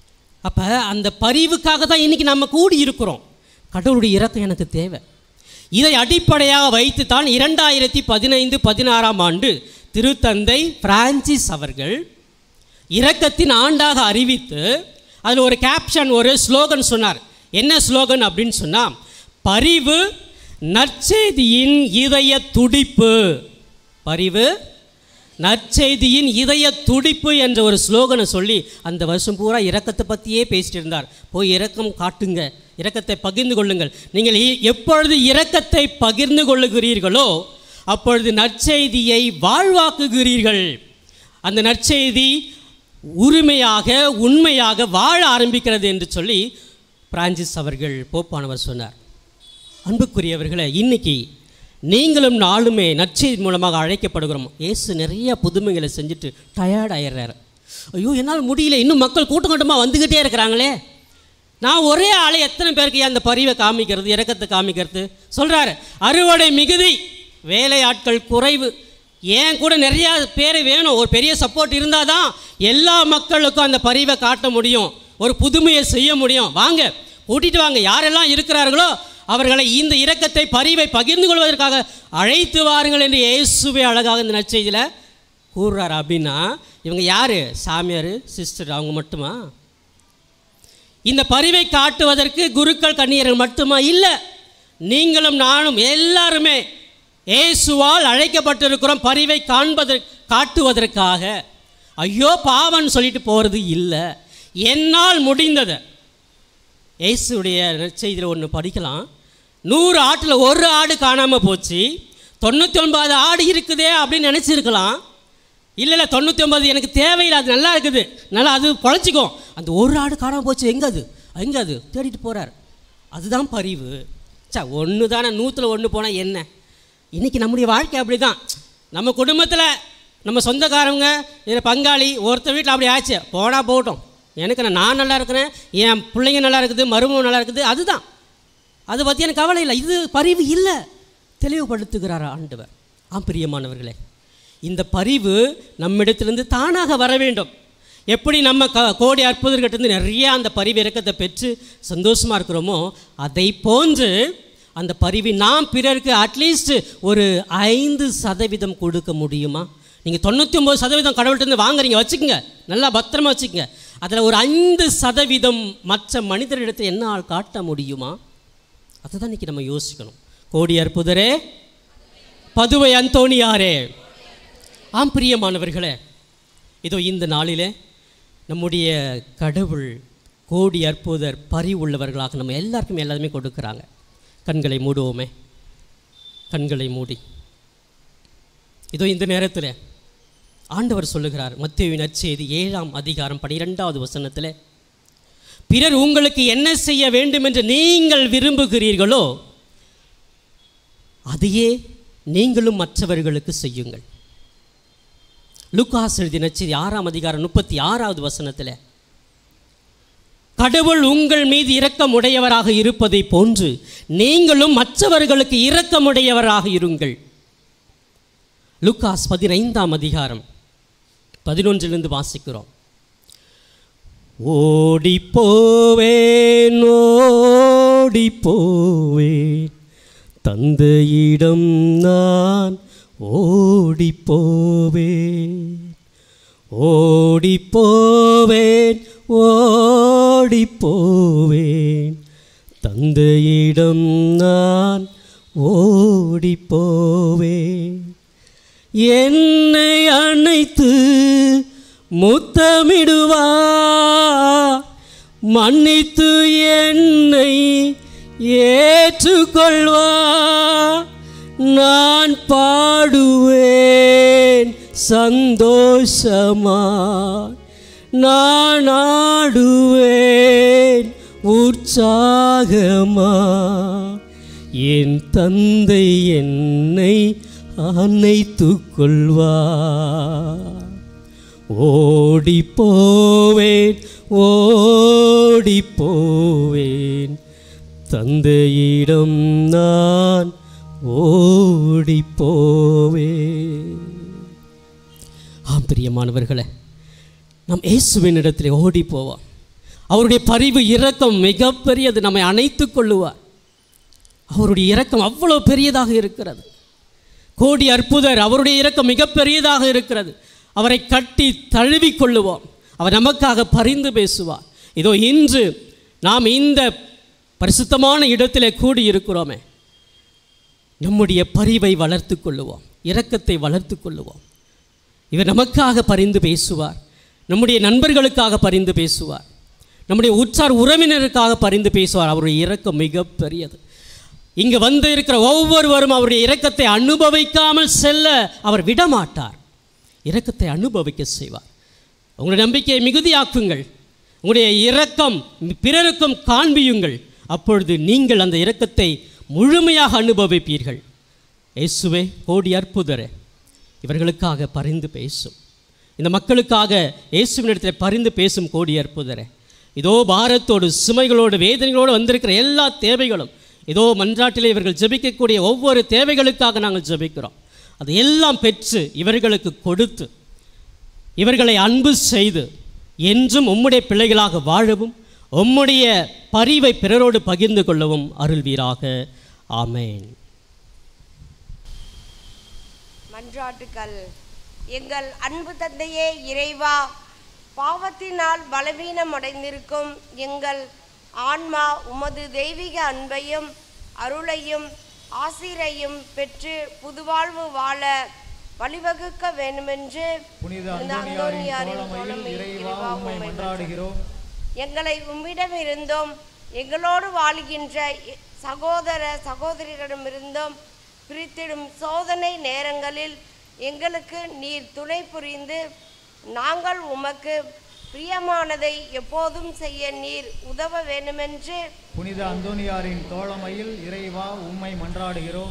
C: அப்போ அந்த பரிவுக்காக தான் இன்னைக்கு நம்ம கூடி இருக்கிறோம் கடவுளுடைய இரக்கம் எனக்கு தேவை இதை அடிப்படையாக வைத்து தான் இரண்டாயிரத்தி பதினைந்து பதினாறாம் ஆண்டு திருத்தந்தை பிரான்சிஸ் அவர்கள் இரக்கத்தின் ஆண்டாக அறிவித்து அதில் ஒரு கேப்ஷன் ஒரு ஸ்லோகன் சொன்னார் என்ன ஸ்லோகன் அப்படின்னு சொன்னால் பரிவு நற்செய்தியின் இதய துடிப்பு பரிவு நற்செய்தியின் இதய துடிப்பு என்ற ஒரு ஸ்லோகனை சொல்லி அந்த வருஷம் பூரா இரக்கத்தை பற்றியே பேசிட்டு இருந்தார் போய் இரக்கம் காட்டுங்க இரக்கத்தை பகிர்ந்து கொள்ளுங்கள் நீங்கள் இ- எப்பொழுது இரக்கத்தை பகிர்ந்து கொள்ளுகிறீர்களோ அப்பொழுது நற்செய்தியை வாழ்வாக்குகிறீர்கள் அந்த நற்செய்தி உரிமையாக உண்மையாக வாழ ஆரம்பிக்கிறது என்று சொல்லி பிரான்சிஸ் அவர்கள் போப்பானவர் சொன்னார் அன்புக்குரியவர்களே இன்னைக்கு நீங்களும் நாளுமே நற்செய்தி மூலமாக அழைக்கப்படுகிறோம் இயேசு நிறைய புதுமைகளை செஞ்சுட்டு டயர்ட் ஆயிடுறாரு ஐயோ என்னால் முடியல இன்னும் மக்கள் கூட்டம் கூட்டமாக வந்துக்கிட்டே இருக்கிறாங்களே நான் ஒரே ஆளை எத்தனை பேருக்கு அந்த பரிவை காமிக்கிறது இரக்கத்தை காமிக்கிறது சொல்கிறாரு அறுவடை மிகுதி வேலை ஆட்கள் குறைவு ஏன் கூட நிறையா பேர் வேணும் ஒரு பெரிய சப்போர்ட் இருந்தால் தான் எல்லா மக்களுக்கும் அந்த பரிவை காட்ட முடியும் ஒரு புதுமையை செய்ய முடியும் வாங்க கூட்டிட்டு வாங்க யாரெல்லாம் இருக்கிறார்களோ அவர்களை இந்த இரக்கத்தை பரிவை பகிர்ந்து கொள்வதற்காக அழைத்து வாருங்கள் என்று இயேசுவே அழகாக இந்த நற்செய்தியில் கூறுறாரு அப்படின்னா இவங்க யார் சாமியார் சிஸ்டர் அவங்க மட்டுமா இந்த பரிவை காட்டுவதற்கு குருக்கள் கன்னியர்கள் மட்டுமா இல்லை நீங்களும் நானும் எல்லாருமே இயேசுவால் அழைக்கப்பட்டிருக்கிறோம் பரிவை காண்பதற்கு காட்டுவதற்காக ஐயோ பாவம்னு சொல்லிட்டு போகிறது இல்லை என்னால் முடிந்ததை இயேசுடைய நற்செய்தியில் ஒன்று படிக்கலாம் நூறு ஆட்டில் ஒரு ஆடு காணாமல் போச்சு தொண்ணூற்றி ஒன்பது ஆடு இருக்குதே அப்படின்னு நினச்சிருக்கலாம் இல்லை இல்லை தொண்ணூற்றி ஒன்பது எனக்கு தேவையில்லை அது நல்லா இருக்குது நல்லா அது பொழைச்சிக்கும் அந்த ஒரு ஆடு காணாமல் போச்சு எங்கே அது எங்கே அது தேடிட்டு போகிறார் அதுதான் பரிவு சா ஒன்று தானே நூற்றில் ஒன்று போனால் என்ன இன்றைக்கி நம்முடைய வாழ்க்கை அப்படி தான் நம்ம குடும்பத்தில் நம்ம சொந்தக்காரங்க இதில் பங்காளி ஒருத்தர் வீட்டில் அப்படி ஆச்சு போனால் போகட்டும் எனக்கு நான் நான் நல்லா இருக்கிறேன் என் பிள்ளைங்க நல்லா இருக்குது மருமகம் நல்லா இருக்குது அதுதான் அதை பற்றி எனக்கு கவலை இல்லை இது பரிவு இல்லை தெளிவுபடுத்துகிறார் ஆண்டவர் ஆம் பிரியமானவர்களே இந்த பரிவு நம்மிடத்திலிருந்து தானாக வர வேண்டும் எப்படி நம்ம க கோடி அற்புதர்கிட்டருந்து நிறைய அந்த பரிவு இறக்கத்தை பெற்று சந்தோஷமாக இருக்கிறோமோ அதை போன்று அந்த பரிவை நாம் பிறருக்கு அட்லீஸ்ட் ஒரு ஐந்து சதவீதம் கொடுக்க முடியுமா நீங்கள் தொண்ணூற்றி ஒம்பது சதவீதம் கடவுள்கிட்ட வாங்குறீங்க வச்சுக்கோங்க நல்லா பத்திரமா வச்சுக்கோங்க அதில் ஒரு ஐந்து சதவீதம் மற்ற மனிதரிடத்தில் என்னால் காட்ட முடியுமா அதை தான் இன்றைக்கி நம்ம யோசிக்கணும் கோடி அற்புதரே பதுவை அந்தோணியாரே ஆம் பிரியமானவர்களே இதோ இந்த நாளிலே நம்முடைய கடவுள் கோடி அற்புதர் பரி உள்ளவர்களாக நம்ம எல்லாருக்கும் எல்லாருமே கொடுக்குறாங்க கண்களை மூடுவோமே கண்களை மூடி இதோ இந்த நேரத்தில் ஆண்டவர் சொல்லுகிறார் மத்தேயுவின் நற்செய்தி ஏழாம் அதிகாரம் பனிரெண்டாவது வசனத்தில் பிறர் உங்களுக்கு என்ன செய்ய வேண்டும் என்று நீங்கள் விரும்புகிறீர்களோ அதையே நீங்களும் மற்றவர்களுக்கு செய்யுங்கள் லுக்காஸ் எழுதிய நற்செய்தி ஆறாம் அதிகாரம் முப்பத்தி ஆறாவது வசனத்தில் கடவுள் உங்கள் மீது இரக்கமுடையவராக இருப்பதை போன்று நீங்களும் மற்றவர்களுக்கு இரக்கமுடையவராக இருங்கள் லுக்காஸ் பதினைந்தாம் அதிகாரம் பதினொன்றிலிருந்து வாசிக்கிறோம் ஓடிப்போவேன் ஓடிப்போவேன் தந்தையிடம் நான் ஓடிப்போவேன் ஓடிப்போவேன் ஓடிப்போவேன் தந்தையிடம் நான் ஓடிப்போவேன் என்னை அணைத்து முத்தமிடுவா மன்னித்து என்னை ஏற்றுக்கொள்வா நான் பாடுவேன் சந்தோஷமா நான் ஆடுவேன் உற்சாகமா என் தந்தை என்னை அணைத்து கொள்வார் ஓடிப்போவேன் ஓடிப்போவேன் தந்தையிடம் நான் ஓடிப்போவேன் ஆம் பிரியமானவர்களே நாம் இயேசுவின் இடத்துல ஓடி போவோம் அவருடைய பரிவு இரக்கம் மிகப்பெரியது நம்மை அணைத்துக் கொள்ளுவார் அவருடைய இரக்கம் அவ்வளோ பெரியதாக இருக்கிறது கோடி அற்புதர் அவருடைய இரக்கம் மிகப்பெரியதாக இருக்கிறது அவரை கட்டி தழுவிக் கொள்ளுவோம் அவர் நமக்காக பரிந்து பேசுவார் இதோ இன்று நாம் இந்த பரிசுத்தமான இடத்திலே கூடி இருக்கிறோமே நம்முடைய பரிவை வளர்த்து கொள்ளுவோம் இரக்கத்தை வளர்த்து கொள்ளுவோம் இவர் நமக்காக பரிந்து பேசுவார் நம்முடைய நண்பர்களுக்காக பரிந்து பேசுவார் நம்முடைய உற்றார் உறவினருக்காக பரிந்து பேசுவார் அவருடைய இரக்கம் மிகப்பெரியது இங்கு வந்து இருக்கிற ஒவ்வொருவரும் அவருடைய இரக்கத்தை அனுபவிக்காமல் செல்ல அவர் விடமாட்டார் இரக்கத்தை அனுபவிக்க செய்வார் உங்களுடைய நம்பிக்கையை மிகுதியாக்குங்கள் உங்களுடைய இரக்கம் பிறருக்கும் காண்பியுங்கள் அப்பொழுது நீங்கள் அந்த இரக்கத்தை முழுமையாக அனுபவிப்பீர்கள் இயேசுவே கோடி அற்புதரே இவர்களுக்காக பரிந்து பேசும் இந்த மக்களுக்காக இயேசுவினிடத்தில் பரிந்து பேசும் கோடி அற்புதரே இதோ பாரத்தோடு சுமைகளோடு வேதனைகளோடு வந்திருக்கிற எல்லா தேவைகளும் இதோ மன்றாட்டிலே இவர்கள் ஜெபிக்கக்கூடிய ஒவ்வொரு தேவைகளுக்காக நாங்கள் ஜெபிக்கிறோம் அது எல்லாம் பெற்று இவர்களுக்கு கொடுத்து இவர்களை அன்பு செய்து என்றும் உம்முடைய பிள்ளைகளாக வாழவும் உம்முடைய பரிவை பிறரோடு பகிர்ந்து கொள்ளவும் அருள்வீராக ஆமென்
E: மன்றாட்டுக்கள் எங்கள் அன்பு தந்தையே இறைவா பாவத்தினால் பலவீனமடைந்திருக்கும் எங்கள் ஆன்மா உமது தெய்வீக அன்பையும் அருளையும் ஆசிரையும் பெற்று புதுவாழ்வு வாழ வழிவகுக்க வேண்டுமென்று
B: புனித
E: இந்த
B: அந்தோனியாரின்
E: அந்தோனியாரின்
B: தோழமையில்
E: தோழமையில்
B: இறைவா
E: இறைவா
B: உம்மை
E: உம்மை
B: மன்றாடுகிறோம்
E: எங்களை உம்மிடமிருந்தும் எங்களோடு வாழுகின்ற இ- சகோதர சகோதரிகளிடமிருந்தும் பிரித்திடும் சோதனை நேரங்களில் எங்களுக்கு நீர் துணை புரிந்து நாங்கள் உமக்கு பிரியமானதை எப்போதும் செய்ய நீர் உதவ வேண்டுமென்று
B: புனித அந்தோனியாரின் தோழமையில் இறைவா உம்மை மன்றாடுகிறோம்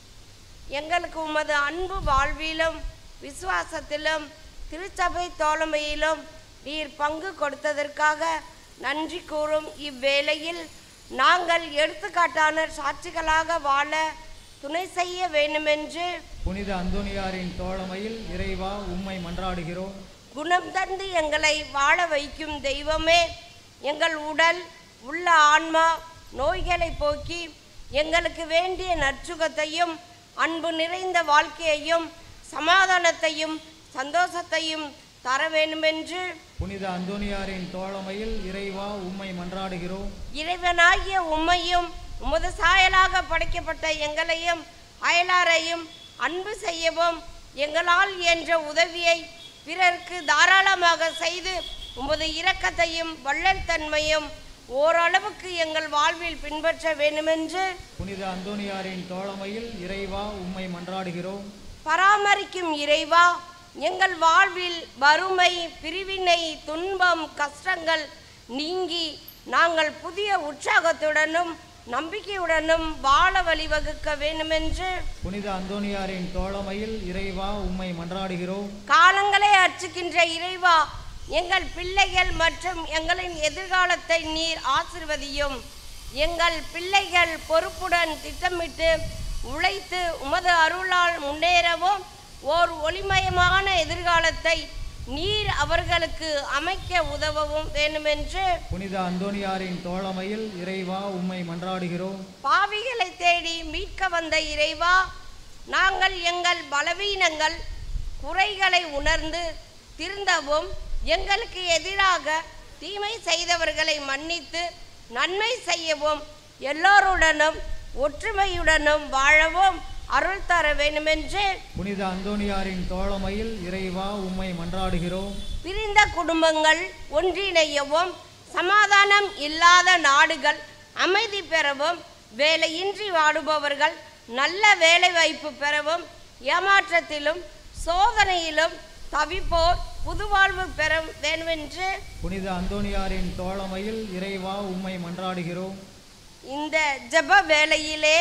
E: எங்களுக்கு உமது அன்பு வாழ்விலும் விசுவாசத்திலும் திருச்சபை தோழமையிலும் நீர் பங்கு கொடுத்ததற்காக நன்றி கூறும் இவ்வேளையில் நாங்கள் எடுத்துக்காட்டான சாட்சிகளாக வாழ துணை செய்ய வேண்டுமென்று
B: புனித அந்தோனியாரின் தோழமையில் இறைவா உம்மை மன்றாடுகிறோம்
E: குணம் தந்து எங்களை வாழ வைக்கும் தெய்வமே எங்கள் உடல் உள்ள ஆன்மா நோய்களை போக்கி எங்களுக்கு வேண்டிய நற்சுகத்தையும் அன்பு நிறைந்த வாழ்க்கையையும் சமாதானத்தையும் சந்தோஷத்தையும் தர வேண்டுமென்று
B: புனித அந்தோனியாரின் தோழமையில் இறைவா உம்மை மன்றாடுகிறோம்
E: இறைவனாகிய உம்மையும் உமது சாயலாக படைக்கப்பட்ட எங்களையும் அயலாரையும் அன்பு செய்யவும் எங்களால் இயன்ற உதவியை பிறருக்கு தாராளமாக செய்து உமது இரக்கத்தையும் வள்ளல் தன்மையும் ஓரளவுக்கு எங்கள் வாழ்வில் பின்பற்ற வேண்டுமென்று
B: புனித அந்தோனியாரின் தோழமையில் இறைவா உம்மை மன்றாடுகிறோம்
E: பராமரிக்கும் இறைவா எங்கள் வாழ்வில் வறுமை பிரிவினை துன்பம் கஷ்டங்கள் நீங்கி நாங்கள் புதிய உற்சாகத்துடனும் நம்பிக்கையுடனும் வாழ வழிவகுக்க வேண்டுமென்று
B: புனித அந்தோனியாரின் தோழமையில் இறைவா உம்மை மன்றாடுகிறோம்
E: காலங்களை அர்ச்சிக்கின்ற இறைவா எங்கள் பிள்ளைகள் மற்றும் எங்களின் எதிர்காலத்தை நீர் ஆசிர்வதியும் எங்கள் பிள்ளைகள் பொறுப்புடன் திட்டமிட்டு உழைத்து உமது அருளால் முன்னேறவும் ஓர் ஒளிமயமான எதிர்காலத்தை நீர் அவர்களுக்கு அமைக்க உதவவும் வேண்டுமென்று
B: புனித அந்தோனியாரின் தோழமையில் இறைவா உம்மை மன்றாடுகிறோம்
E: பாவிகளை தேடி மீட்க வந்த இறைவா நாங்கள் எங்கள் பலவீனங்கள் குறைகளை உணர்ந்து திருந்தவும் எங்களுக்கு எதிராக தீமை செய்தவர்களை மன்னித்து நன்மை செய்யவும் எல்லோருடனும் ஒற்றுமையுடனும் வாழவும் அருள் தர வேண்டுமென்று
B: புனித அந்தோனியாரின் தோழமையில் இறைவா உம்மை மன்றாடுகிறோம்
E: பிரிந்த குடும்பங்கள் ஒன்றிணையவும் சமாதானம் இல்லாத நாடுகள் அமைதி பெறவும் வேலையின்றி வாடுபவர்கள் நல்ல வேலை வாய்ப்பு பெறவும் ஏமாற்றத்திலும் சோதனையிலும் தவிப்போர் புதுவாழ்வு பெற வேண்டுமென்று
B: புனித அந்தோனியாரின் தோழமையில் இறைவா உம்மை மன்றாடுகிறோம்
E: இந்த ஜெப வேளையிலே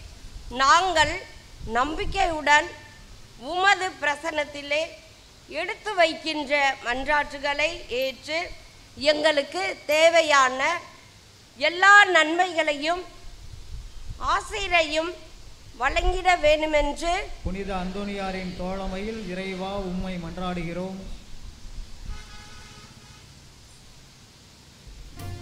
E: நாங்கள் நம்பிக்கையுடன் உமது பிரசன்னத்திலே எடுத்து வைக்கின்ற மன்றாட்டுகளை ஏற்று எங்களுக்கு தேவையான எல்லா நன்மைகளையும் ஆசிரையும் வழங்கிட வேண்டுமென்று
B: புனித அந்தோனியாரின் தோழமையில் இறைவா உம்மை மன்றாடுகிறோம்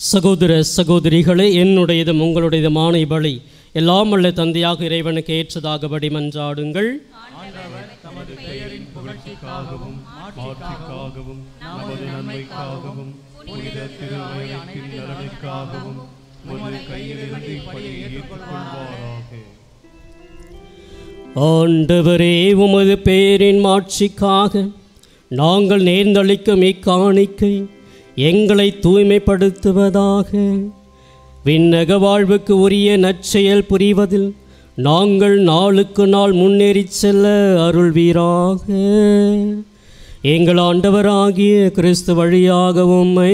A: சகோதர சகோதரிகளே என்னுடையதும் உங்களுடையதுமான பலி எல்லாம் வல்ல தந்தையாக இறைவனுக்கு ஏற்றதாகபடி மன்றாடுங்கள்
F: மாற்றிக்காகவும் நமது நன்மைக்காகவும் புனித திருவயத்தின் நலனுக்காகவும் உமது கையிலிருந்து இப்படியை ஏற்றுக்கொள்வாராக
A: ஆண்டவரே உமது பேரின் மாட்சிக்காக நாங்கள் நேர்ந்தளிக்கும் இக்காணிக்கை எங்களை தூய்மைப்படுத்துவதாக விண்ணக வாழ்வுக்கு உரிய நற்செயல் புரிவதில் நாங்கள் நாளுக்கு நாள் முன்னேறிச் செல்ல அருள்வீராக எங்கள் ஆண்டவராகிய கிறிஸ்து வழியாக உம்மை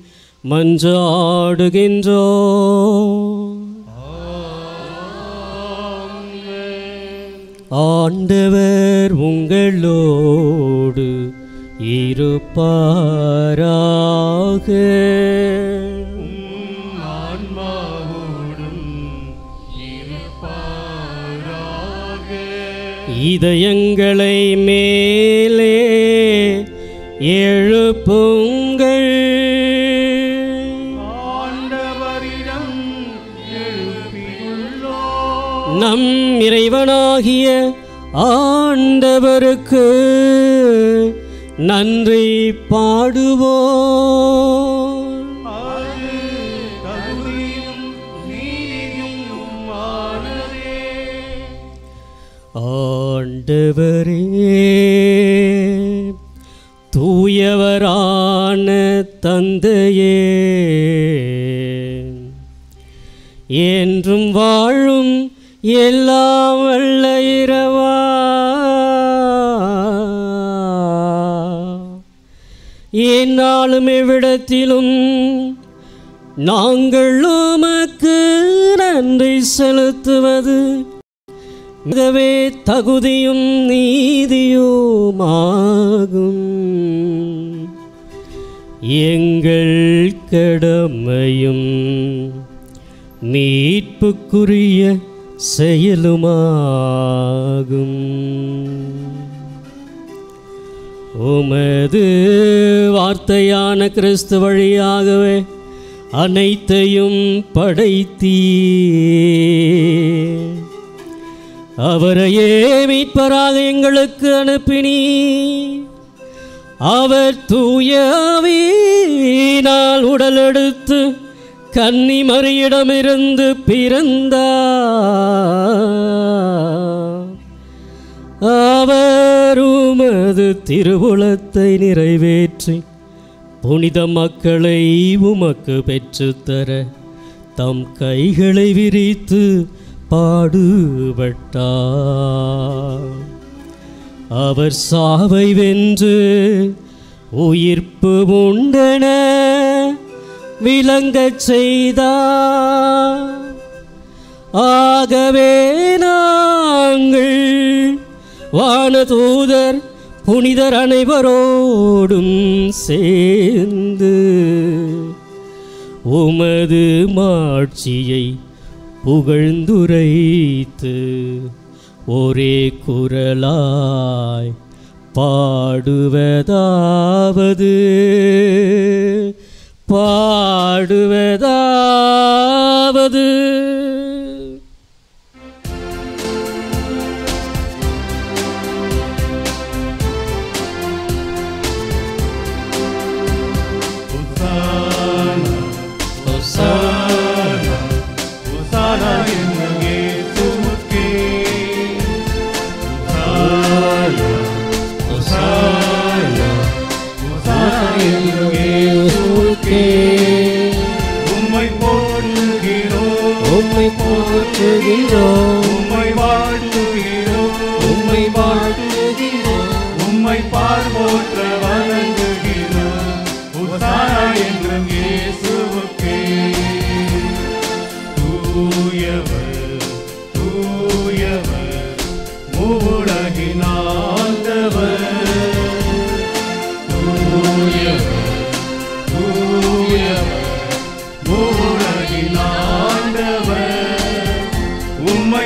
A: மன்றாடுகின்றோம் ஆண்டவர் உங்களோடு இருப்பாராக
F: ஆன்மாவோடும் இருப்பாராக
A: இதயங்களை மேலே எழுப்புங்கள்
F: ஆண்டவரிடம் எழுப்பியுள்ளோம்
A: நம் இறைவனாகிய ஆண்டவருக்கு நன்றி பாடுவோம்
F: அது தகுதியும் நீதியும் ஆனதே
A: ஆண்டவரே தூயவரான தந்தையே என்றும் வாழும் எல்லாம் வல்ல இரவா என்னாலும் எவ்விடத்திலும் நாங்கள் உமக்கு நன்றி செலுத்துவது மிகவே தகுதியும் நீதியுமாகும் எங்கள் கடமையும் மீட்புக்குரிய செயலுமாகும் உமது வார்த்தையான கிறிஸ்து வழியாகவே அனைத்தையும் படைத்தீ அவரையே மீட்பராக எங்களுக்கு அனுப்பினி அவர் தூயவினால் உடலெடுத்து கன்னி மறியிடமிருந்து பிறந்தார் அவர் உமது திருவுளத்தை நிறைவேற்றி புனித மக்களை உமக்கு பெற்றுத்தர தம் கைகளை விரித்து பாடுபட்டார் அவர் சாவை வென்று உயிர்ப்பு உண்டென விளங்கச் செய்தார் ஆகவே நாங்கள் வானதூதர் புனிதர் அனைவரோடும் சேர்ந்து உமது மாட்சியை புகழ்ந்துரைத்து ஒரே குரலாய் பாடுவதாவது பாடுவதாவது
F: உசானா என்னும் இயேசுவுக்கே உசானா உசானா என்னும் இயேசுவுக்கே உம்மை போற்றுகிறோம்
A: உம்மை போற்றுகின்றோம்
F: உம்மை வாழ்த்துகிறோம்
A: உம்மை வாழ்த்துகின்றோம்
F: உம்மை பார்வோற்ற வணங்குகிறோம் உசானா என்றும் இயேசுவுக்கே தூயவர் தூயவர் மூவுலகின் ஆண்டவர் தூயவர் தூயவர் மூவுலகின் ஆண்டவர் உம்மை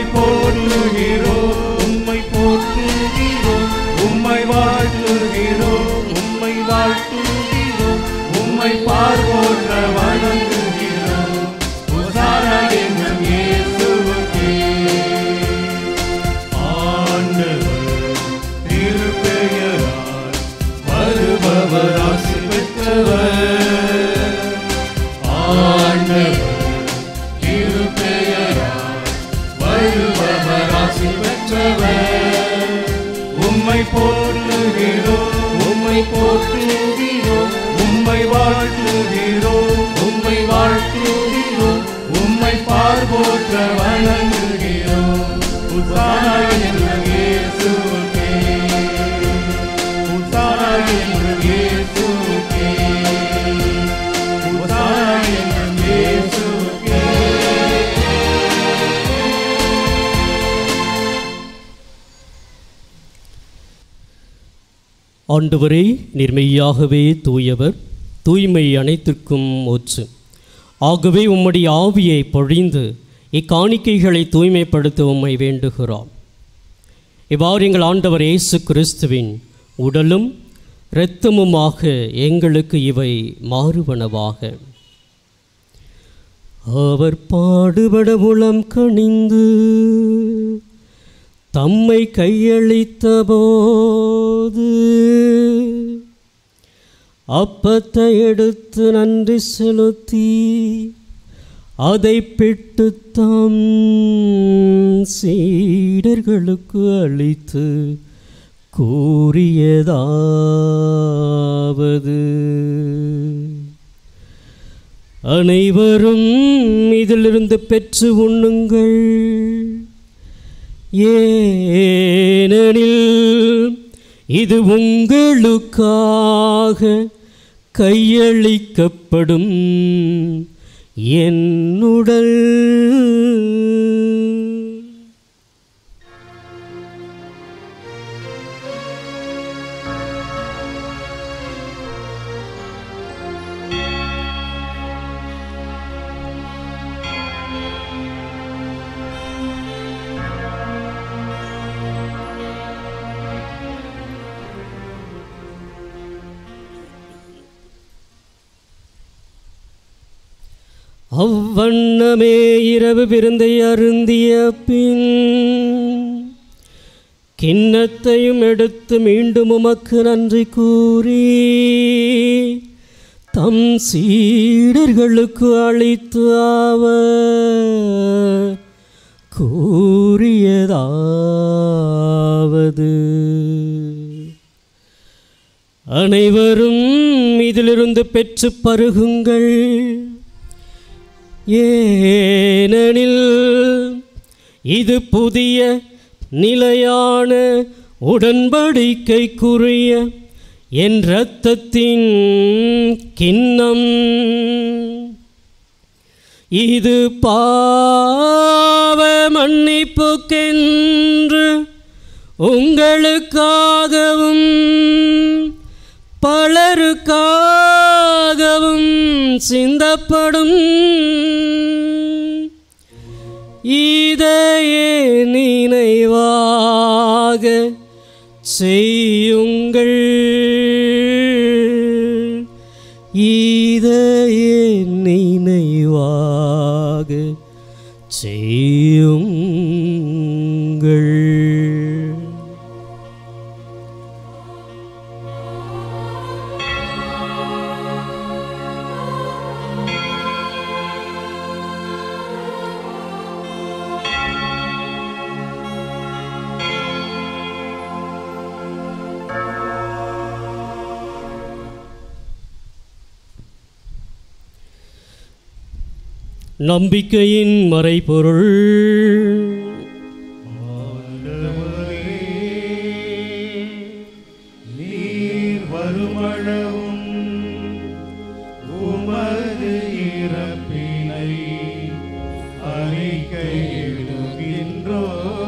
F: போற்றுகிறோம் உம்மை போற்றுகிறோம் உம்மை வாழ்த்துகிறோம் போற்றுகிறோம் உம்மை போற்றுகிறோம் உம்மை வாழ்த்துகிறோம் உம்மை வாழ்த்துகிறோம் உம்மை பார்போற்ற வணங்குகிறோம் உசானா என்ற இயேசுவுக்கே உசானா என்ற இயேசுவுக்கே உசானா என்ற இயேசுவுக்கே
A: ஆண்டவரே நிர்மையாகவே தூயவர் தூய்மை அனைத்திற்கும் ஒற்று ஆகவே உம்முடைய ஆவியை பொழிந்து இக்காணிக்கைகளை தூய்மைப்படுத்த உம்மை வேண்டுகிறோம் இவ்வாறு எங்கள் ஆண்டவர் இயேசு கிறிஸ்துவின் உடலும் இரத்தமுமாக எங்களுக்கு இவை மாறுவனவாக அவர் பாடுபட உளம் கணிந்து தம்மை கையளித்த போது அப்பத்தை எடுத்து நன்றி செலுத்தி அதை பெற்று தம் சீடர்களுக்கு அளித்து கூறியதாவது அனைவரும் இதிலிருந்து பெற்று உண்ணுங்கள் ஏனெனில் இது உங்களுக்காக கையளிக்கப்படும் என்னுடல் அவ்வண்ணமே இரவு விருந்தை அருந்திய பின் கிண்ணத்தையும் எடுத்து மீண்டும் உமக்கு நன்றி கூறி தம் சீடர்களுக்கு அளித்து அவர் கூறியதாவது அனைவரும் இதிலிருந்து பெற்று பருகுங்கள் ஏனெனில் இது புதிய நிலையான உடன்படிக்கைக்குரிய என் இரத்தத்தின் கிண்ணம் இது பாவ மன்னிப்புக்கென்று உங்களுக்காகவும் பலருக்காகவும் சிந்தப்படும் இதையே நினைவாக செய்யுங்கள் இதையே நினைவாக செய்யுங்கள் நம்பிக்கையின் மறைபொருள்
F: நீர் வருமளவும் உமது இறப்பினை அறிக்கையிடுகின்றோ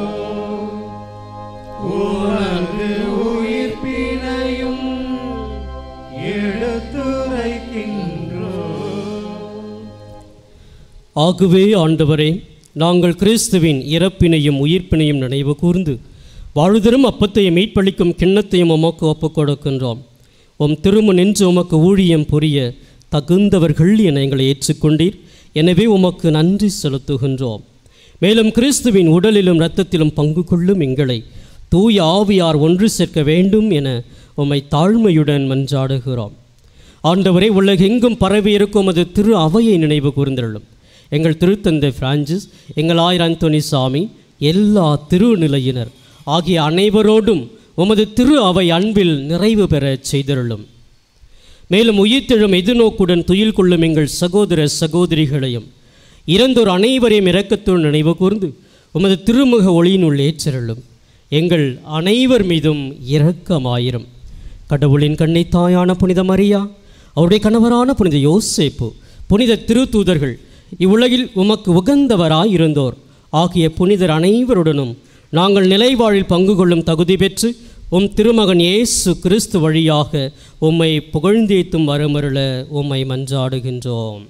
F: உமது உயிர்ப்பினையும் எடுத்துரைக்கின்றோ
A: ஆகவே ஆண்டவரே நாங்கள் கிறிஸ்துவின் இறப்பினையும் உயிர்ப்பினையும் நினைவு கூர்ந்து வாழ்தரும் அப்பத்தையும் மீட்பளிக்கும் கிண்ணத்தையும் உமக்கு ஒப்புக் கொடுக்கின்றோம் உம் திரும்ப நின்று உமக்கு ஊழியம் புரிய தகுந்தவர்கள் என எங்களை ஏற்றுக்கொண்டீர் எனவே உமக்கு நன்றி செலுத்துகின்றோம் மேலும் கிறிஸ்துவின் உடலிலும் இரத்தத்திலும் பங்கு கொள்ளும் எங்களை தூய ஆவியார் ஒன்று சேர்க்க வேண்டும் என உம்மை தாழ்மையுடன் மன்றாடுகிறோம் ஆண்டவரே உலகெங்கும் பரவி இருக்கும் அது திரு அவையை நினைவு கூர்ந்தருளும் எங்கள் திருத்தந்தை பிரான்சிஸ் எங்கள் ஆயர் அந்தோனி சாமி எல்லா திருநிலையினர் ஆகிய அனைவரோடும் உமது திரு அவை அன்பில் நிறைவு பெறச் செய்தருளும் மேலும் உயிர்த்தெழும் எதிர்நோக்குடன் துயில் கொள்ளும் எங்கள் சகோதர சகோதரிகளையும் இறந்தோர் அனைவரையும் இரக்கத்துடன் நினைவு கூர்ந்து உமது திருமுக ஒளியினுள் ஏற்றருளும் எங்கள் அனைவர் மீதும் இரக்கமாயிரும் கடவுளின் கண்ணை தாயான புனித மரியா அவருடைய கணவரான புனித யோசேப்பு புனித திருத்தூதர்கள் இவ்வுலகில் உமக்கு உகந்தவராயிருந்தோர் ஆகிய புனிதர் அனைவருடனும் நாங்கள் நிலைவாழில் பங்கு கொள்ளும் தகுதி பெற்று உம் திருமகன் இயேசு கிறிஸ்து வழியாக உம்மை புகழ்ந்தேத்தும் வரமருள உம்மை மன்றாடுகின்றோம்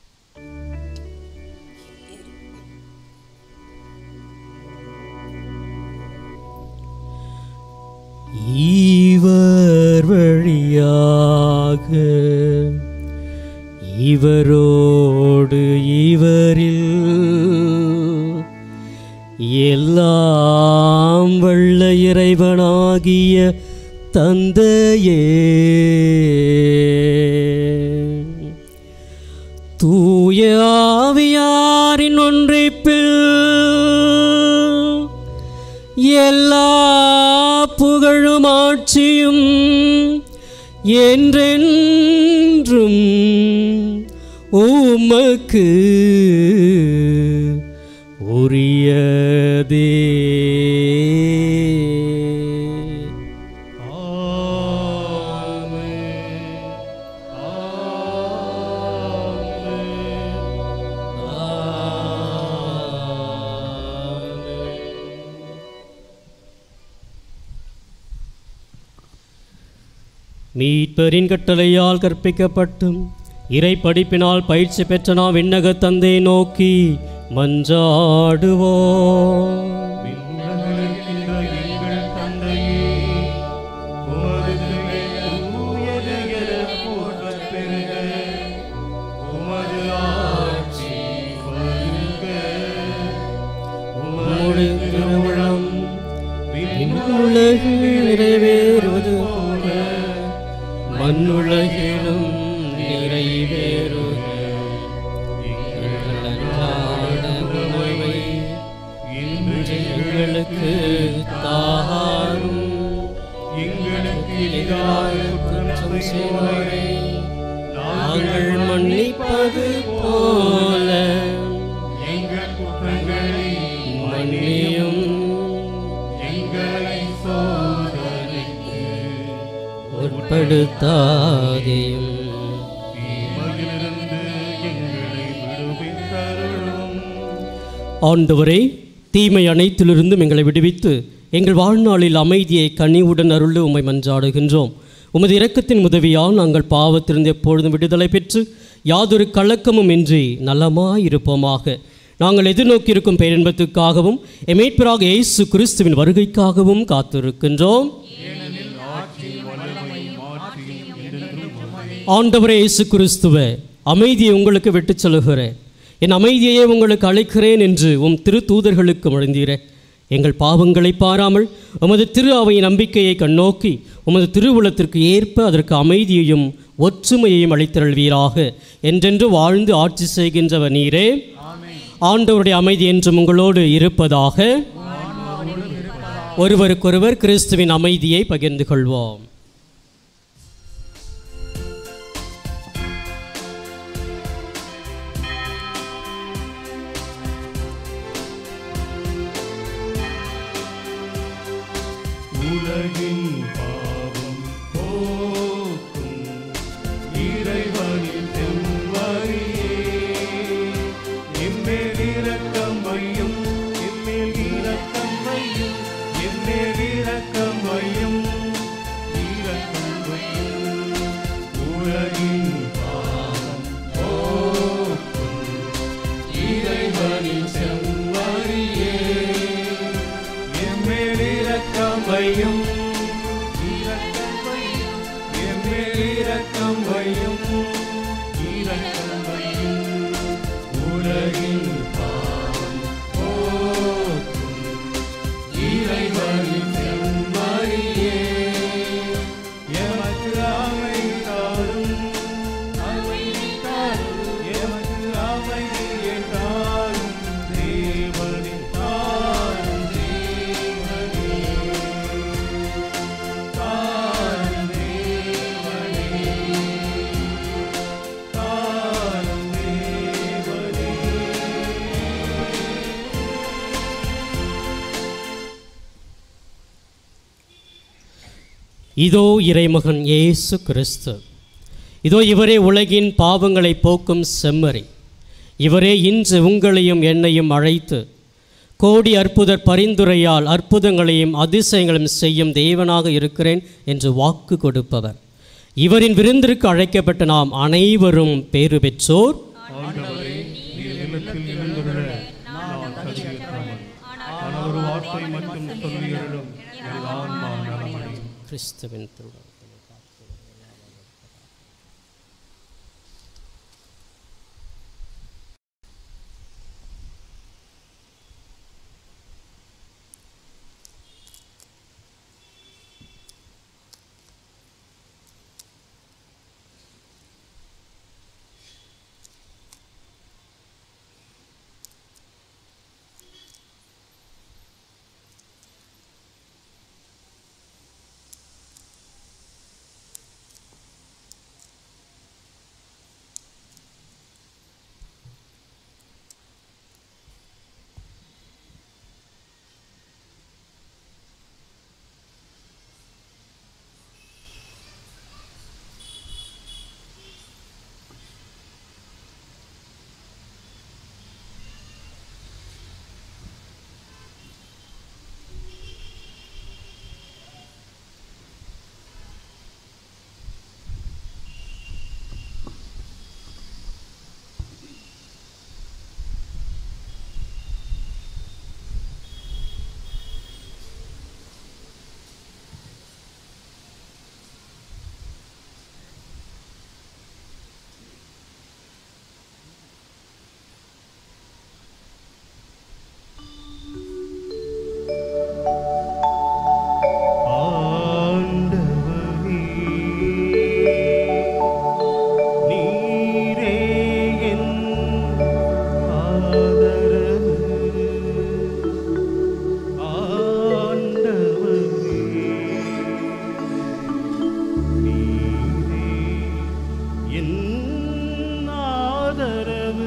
A: இவர் வழியாக இவரோடு இவரில் எல்லாம் வல்ல இறைவனாகிய தந்தையே தூய ஆவியாரின் ஒன்றிப்பில் எல்லா புகழும் ஆட்சியும் என்றென்றும் உமக்கு உரியதே மீட்பரின் கட்டளையால் கற்பிக்கப்பட்டும் இறை படிப்பினால் பயிற்சி பெற்ற நாம் விண்ணக தந்தை நோக்கி மன்றாடுவோம்
F: விண்ணுலகிருக்கின்ற எங்கள் தந்தையே, உமது பெயர் தூயது எனப் போற்றப் பெறுக. உமது ஆட்சி வருக. உமது திருவுளம்
A: உலகில் நிறைவேறுவது போல மண்ணுலகிலும் நிறைவேறுக எங்கள் அன்றாட உணவை இன்று எங்களுக்கு தாரும்
F: எங்களுக்கு
A: எதிராக குற்றம் செய்வோரை நாங்கள் மன்னிப்பது போல
F: எங்கள் குற்றங்களை
A: மன்னியும்
F: எங்களை சோதனைக்கு
A: உட்படுத்தாதேயும்
F: தீமையிலிருந்து எங்களை விடுவித்தருளும்
A: ஆண்டவரே தீமை அனைத்திலிருந்தும் எங்களை விடுவித்து எங்கள் வாழ்நாளில் அமைதியை கனிவுடன் அருள் உம்மை மன்றாடுகின்றோம் உமது இரக்கத்தின் உதவியால் நாங்கள் பாவத்திலிருந்து எப்பொழுதும் விடுதலை பெற்று யாதொரு கலக்கமும் இன்றி நலமாயிருப்போமாக நாங்கள் எதிர்நோக்கியிருக்கும் பேரின்பத்துக்காகவும் எமேட்பராக இயேசு கிறிஸ்துவின் வருகைக்காகவும் காத்திருக்கின்றோம் ஆண்டவரே இயேசு கிறிஸ்துவே அமைதியை உங்களுக்கு விட்டுச் சொல்லுகிறேன் என் அமைதியையே உங்களுக்கு அழைக்கிறேன் என்று உம் திரு தூதர்களுக்கு மொழிந்தீரே எங்கள் பாவங்களை பாராமல் உமது திரு அவையின் நம்பிக்கையை கண்ணோக்கி உமது திருவுளத்திற்கு ஏற்ப அதற்கு அமைதியையும் ஒற்றுமையையும் அளித்தருள்வீராக என்றென்று வாழ்ந்து ஆட்சி செய்கின்றவர் நீரே ஆண்டவருடைய அமைதி என்றும் உங்களோடு இருப்பதாக ஒருவருக்கொருவர் கிறிஸ்துவின் அமைதியை பகிர்ந்து கொள்வோம்
F: உலகின் பாவம் போக்கும் இறைவனின் செம்மறியே எம்மேல் இரக்கம் வையும் எம்மேல் இரக்கம் வையும் எம்மேல் இரக்கம் வையும் இரக்கம் வையும் உலகின் பாவம் போக்கும் இறைவனின் செம்மறியே எம்மேல் இரக்கம் வையும்
A: இதோ இறைமகன் இயேசு கிறிஸ்து இதோ இவரே உலகின் பாவங்களை போக்கும் செம்மறி இவரே இன்று உங்களையும் என்னையும் அழைத்து கோடி அற்புதர் பரிந்துரையால் அற்புதங்களையும் அதிசயங்களையும் செய்யும் தேவனாக இருக்கிறேன் என்று வாக்கு கொடுப்பவர் இவரின் விருந்திற்கு அழைக்கப்பட்ட நாம் அனைவரும் பேறு பெற்றோர்
F: ஆண்டவரே நீர் இல்லத்தில் இருந்துள்ள நான் தகுதியற்றவன் ஆனால் ஒரு வார்த்தை மட்டும் சொல்லியருளும் என் ஆன்மா நலமடையும்
A: கிறிஸ்துவின் திருவிழா
F: ஆண்டவரே நீரே என் ஆதரவு ஆண்டவரே நீரே என் ஆதரவு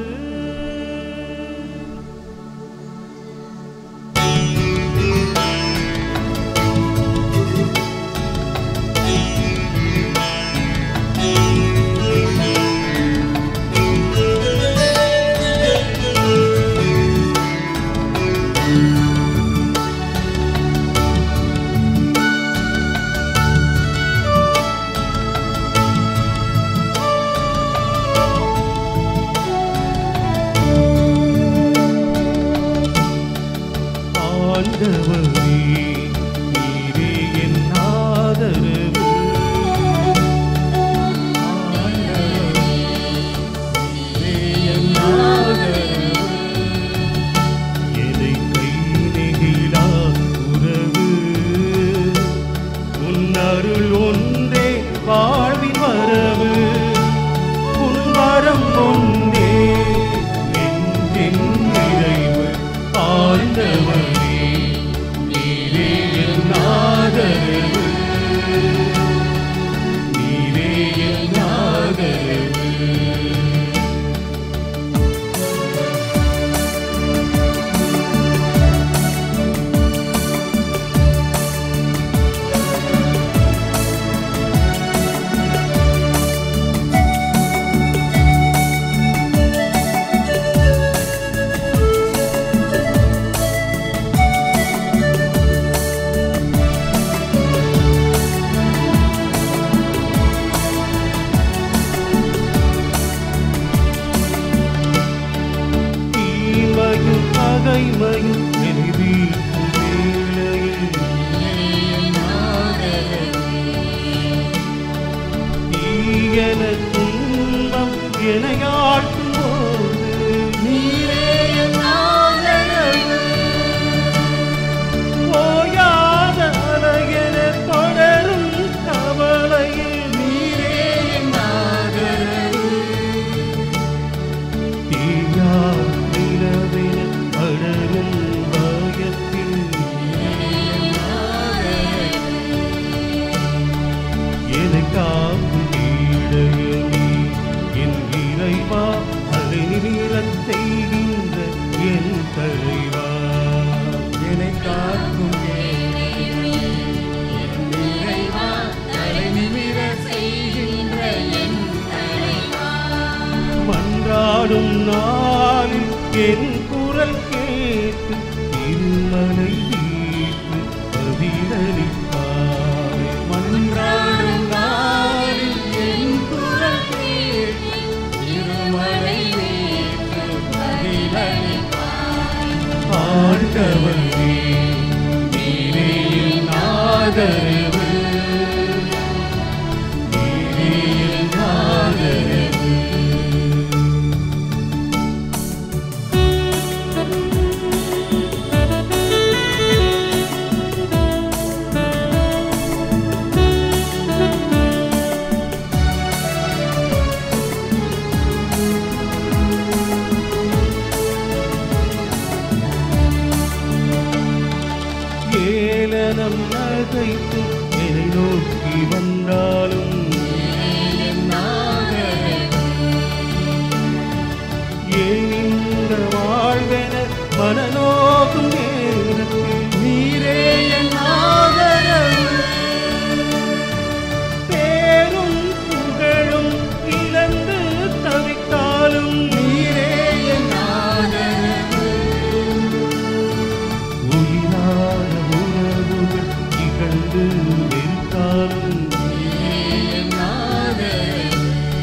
F: ஆண்டவரே நீரே என் ஆதரவு ஆண்டவரே நீரே என் ஆதரவு எதை கை நெகிழா உறவு உன் அருள் ஒன்றே வாழ்வின் வரவு உன் வரம் ஒன்றே நெஞ்சின் நிறைவு ஆண்டவரே நீரே என் ஆதரவு நீரே என் ஆதரவு தீமையும் பகைமையும் எதிர்க்கும் வேளையில் என் ஆதரவு. தீயன துன்பம் எனையாட்டும் போது நீரே என் ஆதரவு. ஓயாத அலையென தொடரும் கவலையில் நீரே என் ஆதரவு. தீயா நிலவென படரும் பயத்தில் எனக்காக நீடையனே என் இறைவா மன்றாடும் நாளில் என் குரல் கேட்டு திருமலை வீட்டு பதிலளிப்பாய் மன்றாடும் நாளில் என் குரல் கேட்டு திருமலை வீட்டு பதிலளிப்பாய் ஆண்டவரே நீரே என் ஆதரவு நீரே என் ஆதரவு ஏளனம் நகைத்து என்னை நோக்கி வந்தாலும் ஏன் இந்த வாழ்வென மனநோக்கும் நேரத்தில் நீரே என் ஆதரவு பேரும் புகழும் இழந்து தவித்தாலும் நீரே என் ஆதரவு உயிரான உறவுகள் இகழ்ந்து வெறுத்தாலும் நீரே என் ஆதரவு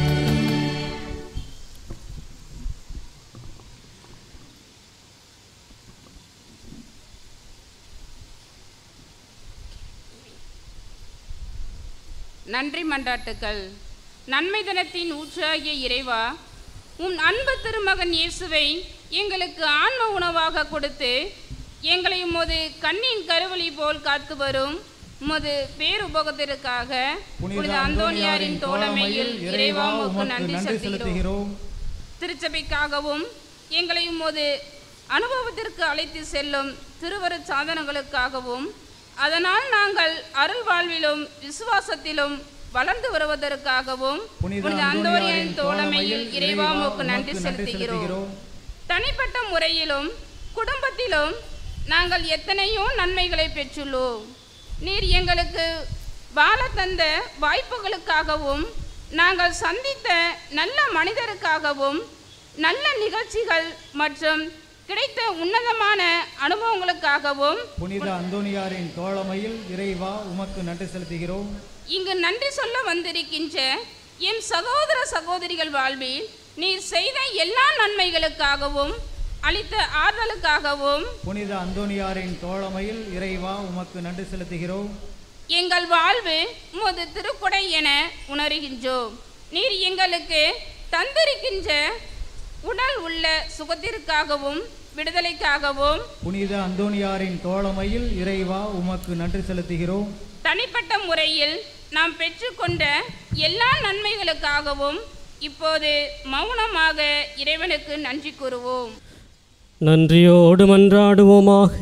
G: நன்றி மன்றாட்டுக்கள் நன்மை தினத்தின் ஊற்றாகிய இறைவா உன் அன்பு திருமகன் இயேசுவை எங்களுக்கு ஆன்ம உணவாக கொடுத்து எங்களை உமது கண்ணின் கருவழி போல் காத்து வரும் உமது பேருபோகத்திற்காக புனித அந்தோனியாரின் தோழமையில் இறைவா உமக்கு நன்றி செலுத்துகிறோம் திருச்சபைக்காகவும் எங்களை உமது அனுபவத்திற்கு அழைத்து செல்லும் திருவரு சாதனங்களுக்காகவும் அதனால் நாங்கள் அருள் வாழ்விலும் விசுவாசத்திலும் வளர்ந்து வருவதற்காகவும் புனித அந்தோனியாரின் தோழமையில் இறைவா உமக்கு நன்றி செலுத்துகிறோம் தனிப்பட்ட முறையிலும் குடும்பத்திலும் நாங்கள் எத்தனையோ நன்மைகளை பெற்றுள்ளோம் நீர் எங்களுக்கு வாழ தந்த வாய்ப்புகளுக்காகவும் நாங்கள் சந்தித்த நல்ல மனிதருக்காகவும் நல்ல நிகழ்ச்சிகள் மற்றும் கிடைத்த உன்னதமான அனுபவங்களுக்காகவும்
B: புனித அந்தோனியாரின் தோழமையில் இறைவா உமக்கு நன்றி செலுத்துகிறோம்
G: இங்கு நன்றி சொல்ல வந்திருக்கின்ற என் சகோதர சகோதரிகள் வாழ்வில் நீர் செய்த எல்லா நன்மைகளுக்காகவும் அளித்த ஆறுதலுக்காகவும்
B: புனித அந்தோனியாரின் தோழமையில் இறைவா உமக்கு நன்றி செலுத்துகிறோம்
G: எங்கள் வாழ்வு உமது திருக்குடை என உணர்கின்றோம் நீர் எங்களுக்கு தந்திருக்கின்ற உடல் உள்ள சுகத்திற்காகவும் விடுதலைக்காகவும்
B: புனித அந்தோனியாரின் தோழமையில் இறைவா உமக்கு நன்றி செலுத்துகிறோம்
G: தனிப்பட்ட முறையில் நாம் பெற்றுக்கொண்ட எல்லா நன்மைகளுக்காகவும் இப்போது மௌனமாக இறைவனுக்கு நன்றி கூறுவோம்
A: நன்றியோடு மன்றாடுவோமாக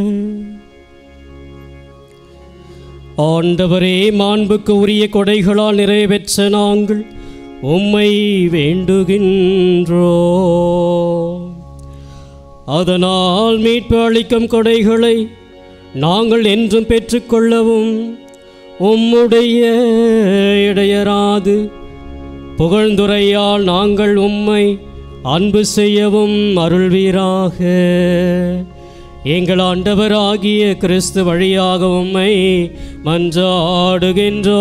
A: ஆண்டவரே மாண்புக்கு உரிய கொடைகளால் நிறைவேற்ற நாங்கள் உம்மை வேண்டுகின்றோ அதனால் மீட்பு அளிக்கும் கொடைகளை நாங்கள் என்றும் பெற்றுக்கொள்ளவும் உம்முடைய இடையராது புகழ்ந்துரையால் நாங்கள் உம்மை அன்பு செய்யவும் அருள்வீராக எங்கள் ஆண்டவராகிய கிறிஸ்து வழியாக உம்மை மன்றாடுகின்றோம்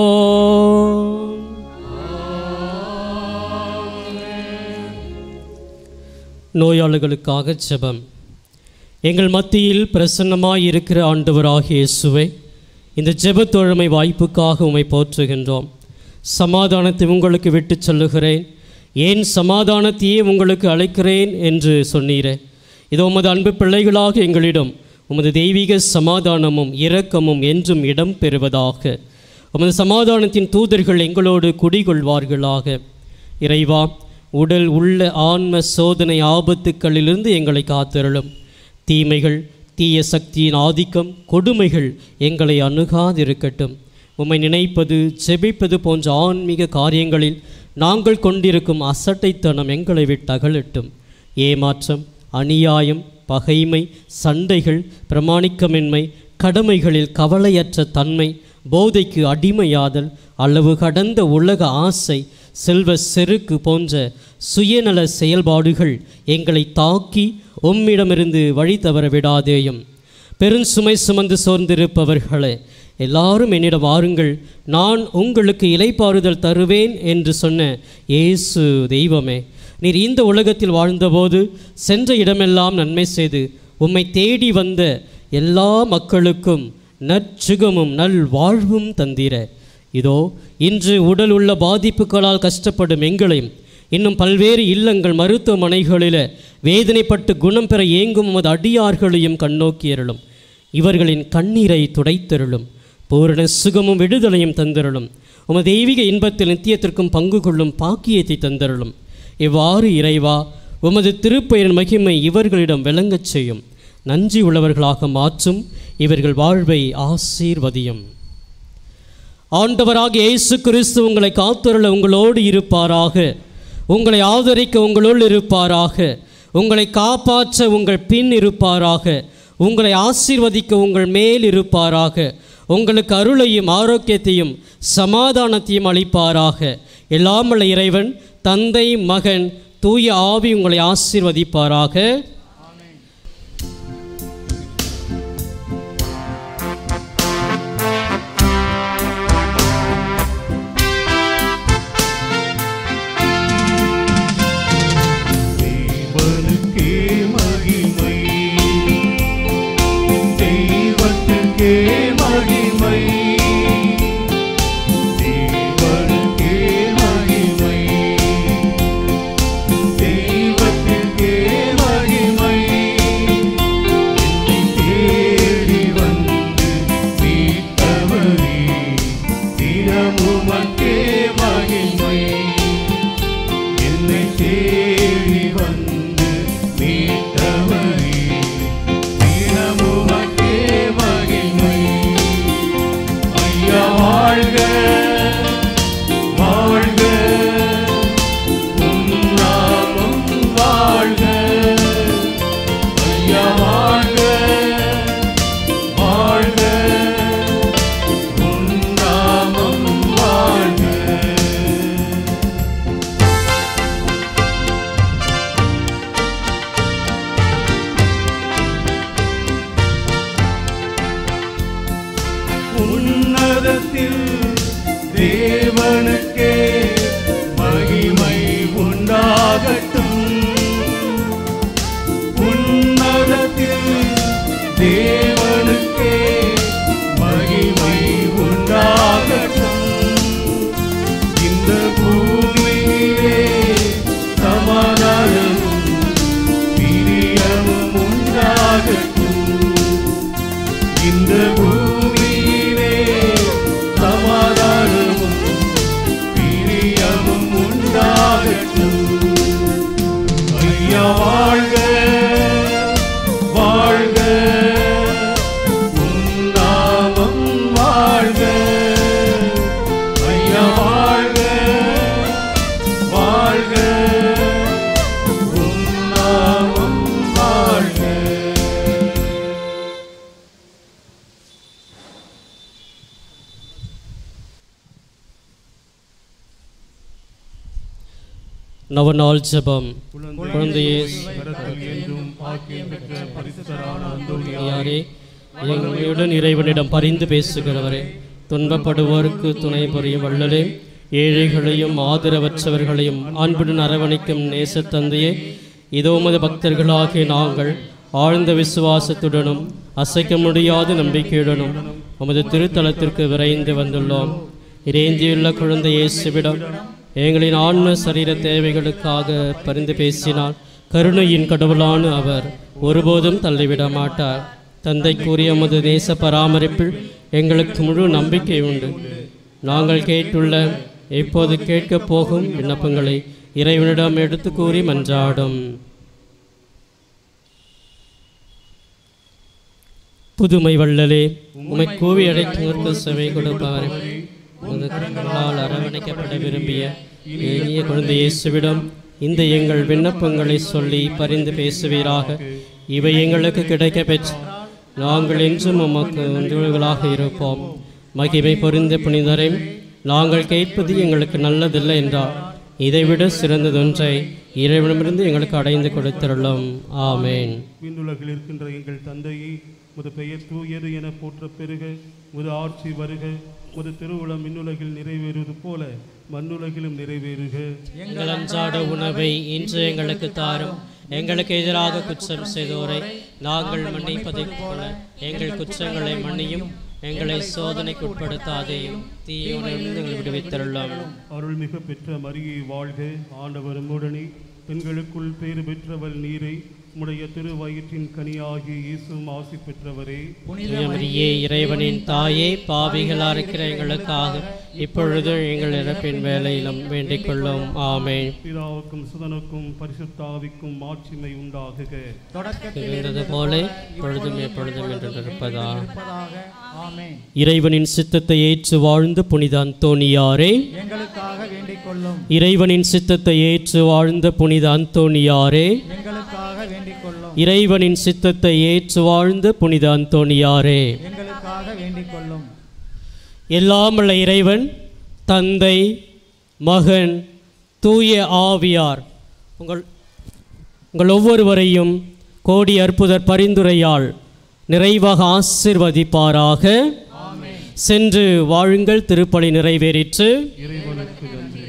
A: நோயாளிகளுக்காக ஜெபம் எங்கள் மத்தியில் பிரசன்னமாய் இருக்கிற ஆண்டவராகிய இயேசுவை இந்த ஜெபத் தோழமை வாய்ப்புக்காக உம்மை போற்றுகின்றோம் சமாதானத்தை உங்களுக்கு விட்டுச் சொல்லுகிறேன் ஏன் சமாதானத்தையே உங்களுக்கு அழைக்கிறேன் என்று சொன்னீரே இதோ உமது அன்பு பிள்ளைகளாக எங்களிடம் உமது தெய்வீக சமாதானமும் இரக்கமும் என்றும் இடம் பெறுவதாக உமது சமாதானத்தின் தூதர்கள் எங்களோடு குடிகொள்வார்களாக இறைவா உடல் உள்ள ஆன்ம சோதனை ஆபத்துக்களிலிருந்து எங்களை காத்தருளும் தீமைகள் தீய சக்தியின் ஆதிக்கம் கொடுமைகள் எங்களை அணுகாதிருக்கட்டும் உம்மை நினைப்பது செபிப்பது போன்ற ஆன்மீக காரியங்களில் நாங்கள் கொண்டிருக்கும் அசட்டைத்தனம் எங்களை விட்டு அகலட்டும் ஏமாற்றம் அநியாயம் பகைமை சண்டைகள் பிரமாணிக்கமின்மை கடமைகளில் கவலையற்ற தன்மை போதைக்கு அடிமையாதல் அளவு கடந்த உலக ஆசை செல்வ செருக்கு போன்ற சுயநல செயல்பாடுகள் எங்களை தாக்கி உம்மிடமிருந்து வழி தவற விடாதேயும் பெருஞ்சுமை சுமந்து சோர்ந்திருப்பவர்களே எல்லாரும் என்னிடம் வாருங்கள் நான் உங்களுக்கு இலைப்பாறுதல் தருவேன் என்று சொன்ன இயேசு தெய்வமே நீர் இந்த உலகத்தில் வாழ்ந்தபோது சென்ற இடமெல்லாம் நன்மை செய்து உம்மை தேடி வந்த எல்லா மக்களுக்கும் நற்சுகமும் நல் வாழ்வும் தந்திர இதோ இன்று உடல் உள்ள பாதிப்புகளால் கஷ்டப்படும் எங்களையும் இன்னும் பல்வேறு இல்லங்கள் மருத்துவமனைகளில் வேதனைப்பட்டு குணம் பெற ஏங்கும் உமது அடியார்களையும் கண்ணோக்கியருளும் இவர்களின் கண்ணீரை துடைத்தருளும் பூரண சுகமும் விடுதலையும் தந்தருளும் உமது தெய்வீக இன்பத்தில் நித்தியத்திற்கும் பங்கு கொள்ளும் பாக்கியத்தை தந்தருளும் இவ்வாறு இறைவா உமது திருப்பெயரின் மகிமை இவர்களிடம் விளங்கச் செய்யும் நன்றி உள்ளவர்களாக மாற்றும் இவர்கள் வாழ்வை ஆசீர்வதியும் ஆண்டவராக இயேசு கிறிஸ்து உங்களை காத்துருள உங்களோடு இருப்பாராக உங்களை ஆதரிக்க உங்களுள் இருப்பாராக உங்களை காப்பாற்ற உங்கள் பின் இருப்பாராக உங்களை ஆசீர்வதிக்க உங்கள் மேல் இருப்பாராக உங்களுக்கு அருளையும் ஆரோக்கியத்தையும் சமாதானத்தையும் அளிப்பாராக எல்லாமல்ல இறைவன் தந்தை மகன் தூய ஆவி உங்களை ஆசீர்வதிப்பாராக
F: தேவனுக்கே மகிமை தெய்வத்துக்கே மகிமை தேவனுக்கே மகிமை தெய்வத்துக்கே மகிமை என்னை தேடி வந்து மீட்டவரே தினமுமக்கே மகிமை என்னை தேடி வந்து மீட்டவரே தினமுமக்கே மகிமை ஐயா வாழ்க வாழ்க உம் நாமம் வாழ்க ஐயா வாழ்க வாழ்க உம் நாமம் வாழ்க உன்னதத்தில் தேவனுக்கே மகிமை உண்டாகட்டும் உன்னதத்தில் தேவனுக்கே மகிமை உண்டாகட்டும் இந்த பூமியிலே சமாதானமும் பிரியமும் உண்டாகட்டும் இந்த பூமியிலே சமாதானமும் பிரியமும் உண்டாகட்டும் ஐயா வாழ்க வாழ்க உம் நாமம் வாழ்க ஐயா வாழ்க வாழ்க உம் நாமம் வாழ்க
A: நவநாள் ஜெபம் குழந்தையே
F: கரத்தில் என்றும் பாக்கியம் பெற்ற பரிசுத்தரான அந்தோனியாரே,
A: யாரே எங்களுடன் இறைவனிடம் பரிந்து பேசுகிறவரே துன்பப்படுவோருக்கு துணை புரியும் வள்ளலே ஏழைகளையும் ஆதரவற்றவர்களையும் அன்புடன் அரவணைக்கும் நேசத்தந்தையே இதோ உமது பக்தர்களாகிய நாங்கள் ஆழ்ந்த விசுவாசத்துடனும் அசைக்க முடியாத நம்பிக்கையுடனும் உமது திருத்தலத்திற்கு விரைந்து வந்துள்ளோம் இறைந்தியுள்ள குழந்தை இயேசுவிடம் எங்களின் ஆன்ம சரீர தேவைகளுக்காக பரிந்து பேசினார் கருணையின் கடவுளான அவர் ஒருபோதும் தள்ளிவிட மாட்டார் தந்தை கூறிய உமது தேச பராமரிப்பில் எங்களுக்கு முழு நம்பிக்கை உண்டு நாங்கள் கேட்டுள்ள இப்போது கேட்கப் போகும் விண்ணப்பங்களை இறைவனிடம் எடுத்து கூறி மன்றாடும் புதுமை வள்ளலே உமை கூவி அழைத்தவருக்கு செவை கொடுப்பவரே உமது கரங்களால் அரவணைக்கப்பட விரும்பிய இனிய குழந்தை இயேசுவிடம் இந்த எங்கள் விண்ணப்பங்களை சொல்லி பரிந்து பேசுவீராக இவை எங்களுக்கு கிடைக்க பெற்று நாங்கள் என்றும் உமக்கு ஒன்றுகளாக இருப்போம் மகிமை பொருந்த புனிதரை நாங்கள் கேட்பது எங்களுக்கு நல்லதில்லை என்றால் இதைவிட சிறந்ததொன்றை இறைவனிடமிருந்து எங்களுக்கு அடைந்து கொடுத்தருளும் ஆமேன்
F: விண்ணுலகில் இருக்கின்ற எங்கள் தந்தையே முது பெயர் தூயது என போற்ற பெருக முது ஆட்சி வருக முது திருவுளம் விண்ணுலகில் நிறைவேறுவது போல மண்ணுலகிலும் நிறைவேறுக
A: எங்கள் அன்றாட உணவை இன்று எங்களுக்கு தாரும் எங்களுக்கு எதிராக குற்றம் செய்தோரை நாங்கள் மன்னிப்பதைப் போல எங்கள் குற்றங்களை மன்னியும் எங்களை சோதனைக்கு உட்படுத்தாதேயும் தீயோனிலிருந்து எங்களை விடுவித்தருளும்
F: அருள்மிகு பெற்ற மரியை வாழ்க ஆண்டவரும் உடனே பெண்களுக்குள் பேறு பெற்றவர் நீரை உம்முடைய திருவயிற்றின் கனியாகிய இயேசுவும் ஆசி பெற்றவரே
A: மரியே இறைவனின் தாயே பாவிகளா இருக்கிற எங்களுக்காக இப்பொழுது எங்கள் இறப்பின் வேலையிலும் வேண்டிக் கொள்ளும் ஆமேன்
F: பிதாவுக்கும் சுதனுக்கும் பரிசுத்தாவிக்கும் மாட்சிமை உண்டாகுக
B: தொடக்கத்தில்
A: இருந்தது போல இப்பொழுதும் எப்பொழுதும் என்று இருப்பதா
B: இருப்பதாக ஆமென்
A: இறைவனின் சித்தத்தை ஏற்று வாழ்ந்த புனித அந்தோனியாரே
B: எங்களுக்காக வேண்டிக் கொள்ளும்
A: இறைவனின் சித்தத்தை ஏற்று வாழ்ந்த புனித அந்தோனியாரே
B: எங்களுக்காக வேண்டிக் கொள்ளும்
A: இறைவனின் சித்தத்தை ஏற்று வாழ்ந்த புனித அந்தோனியாரே
B: எங்களுக்காக வேண்டிக் கொள்ளும்
A: எல்லாமல்ல இறைவன் தந்தை மகன் தூய ஆவியார் உங்கள் உங்கள் ஒவ்வொருவரையும் கோடி அற்புதர் பரிந்துரையால் நிறைவாக ஆசிர்வதிப்பாராக சென்று வாழுங்கள் திருப்பலி நிறைவேறிற்று
F: இறைவனுக்கு நன்றி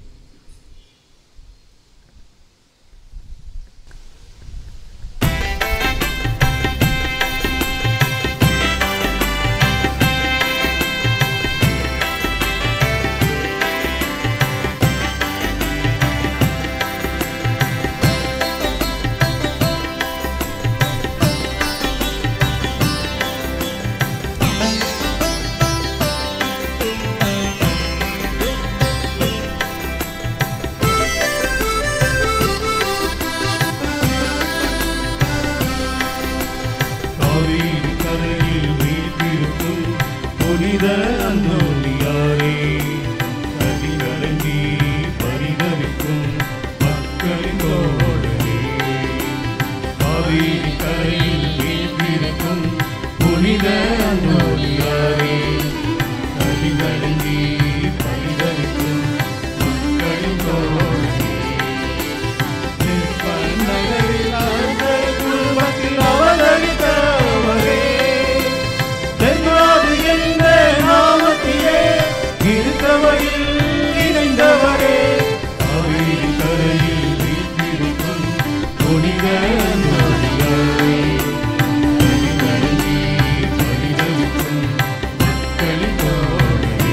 F: காவேரி கரையில் வீட்டிருக்கும் புனித அந்தோனியாரே கதிகலங்கி பரிதவிக்கும் மக்களின் தோழரே காவேரி கரையில் வீட்டிருக்கும் புனித அந்தோனியாரே கதிகலங்கி பரிதவிக்கும் மக்களின் தோழரே நகரில் அவர்கள் குடும்பத்தில் அவதரித்தவரே தென்னாடு என்ற நாமத்திலே இருக்கவையில் இணைந்தவரே காவேரி கரையில் வீட்டிருக்கும் புனித நோடியாரே கனிகலங்கி பரிதவிக்கும் மக்களின் தோழரே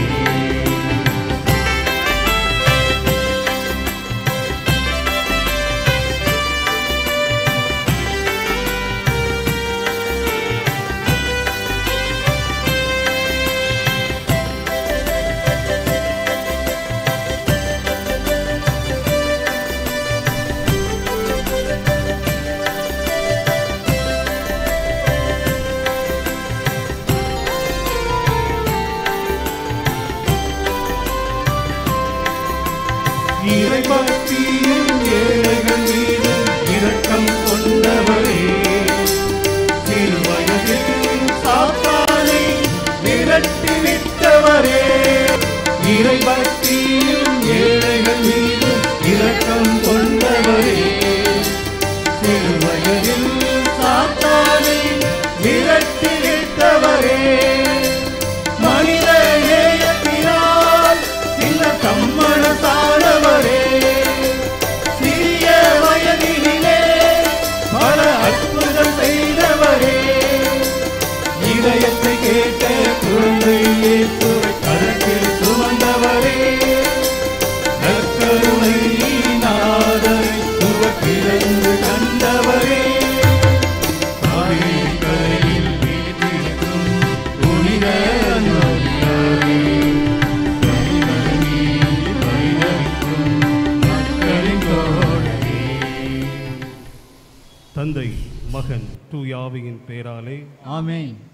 F: இறைபக்தியும் ஏழைகள் மீது இரக்கம் கொண்டவரே சிறுவயதில் சாத்தானை விரட்டி விட்டவரே இறைபக்தியும் ஏழைகள் மீது இரக்கம் கொண்டவரே சிறுவயதில் சாத்தானை விரட்டி விட்டவரே மனித நேயத்தினால் சின்ன சம்மணத்தானவரே சிறிய வயதினிலே பல அற்புதம் செய்தவரே இதயத்தை கேட்ட குழந்தை இயேசுவை கரத்தில் சுமந்தவரே நற்கருணை நாதரை சுவப்பிறந்து கண்டவரே காவேரி கரையில் வீட்டிற்கும் புனித நோயாரே கனிகலங்கி பரிதவிக்கும் மக்களின் தோழரே. தந்தை மகன் தூயாவியின் பேராலே
B: ஆமென்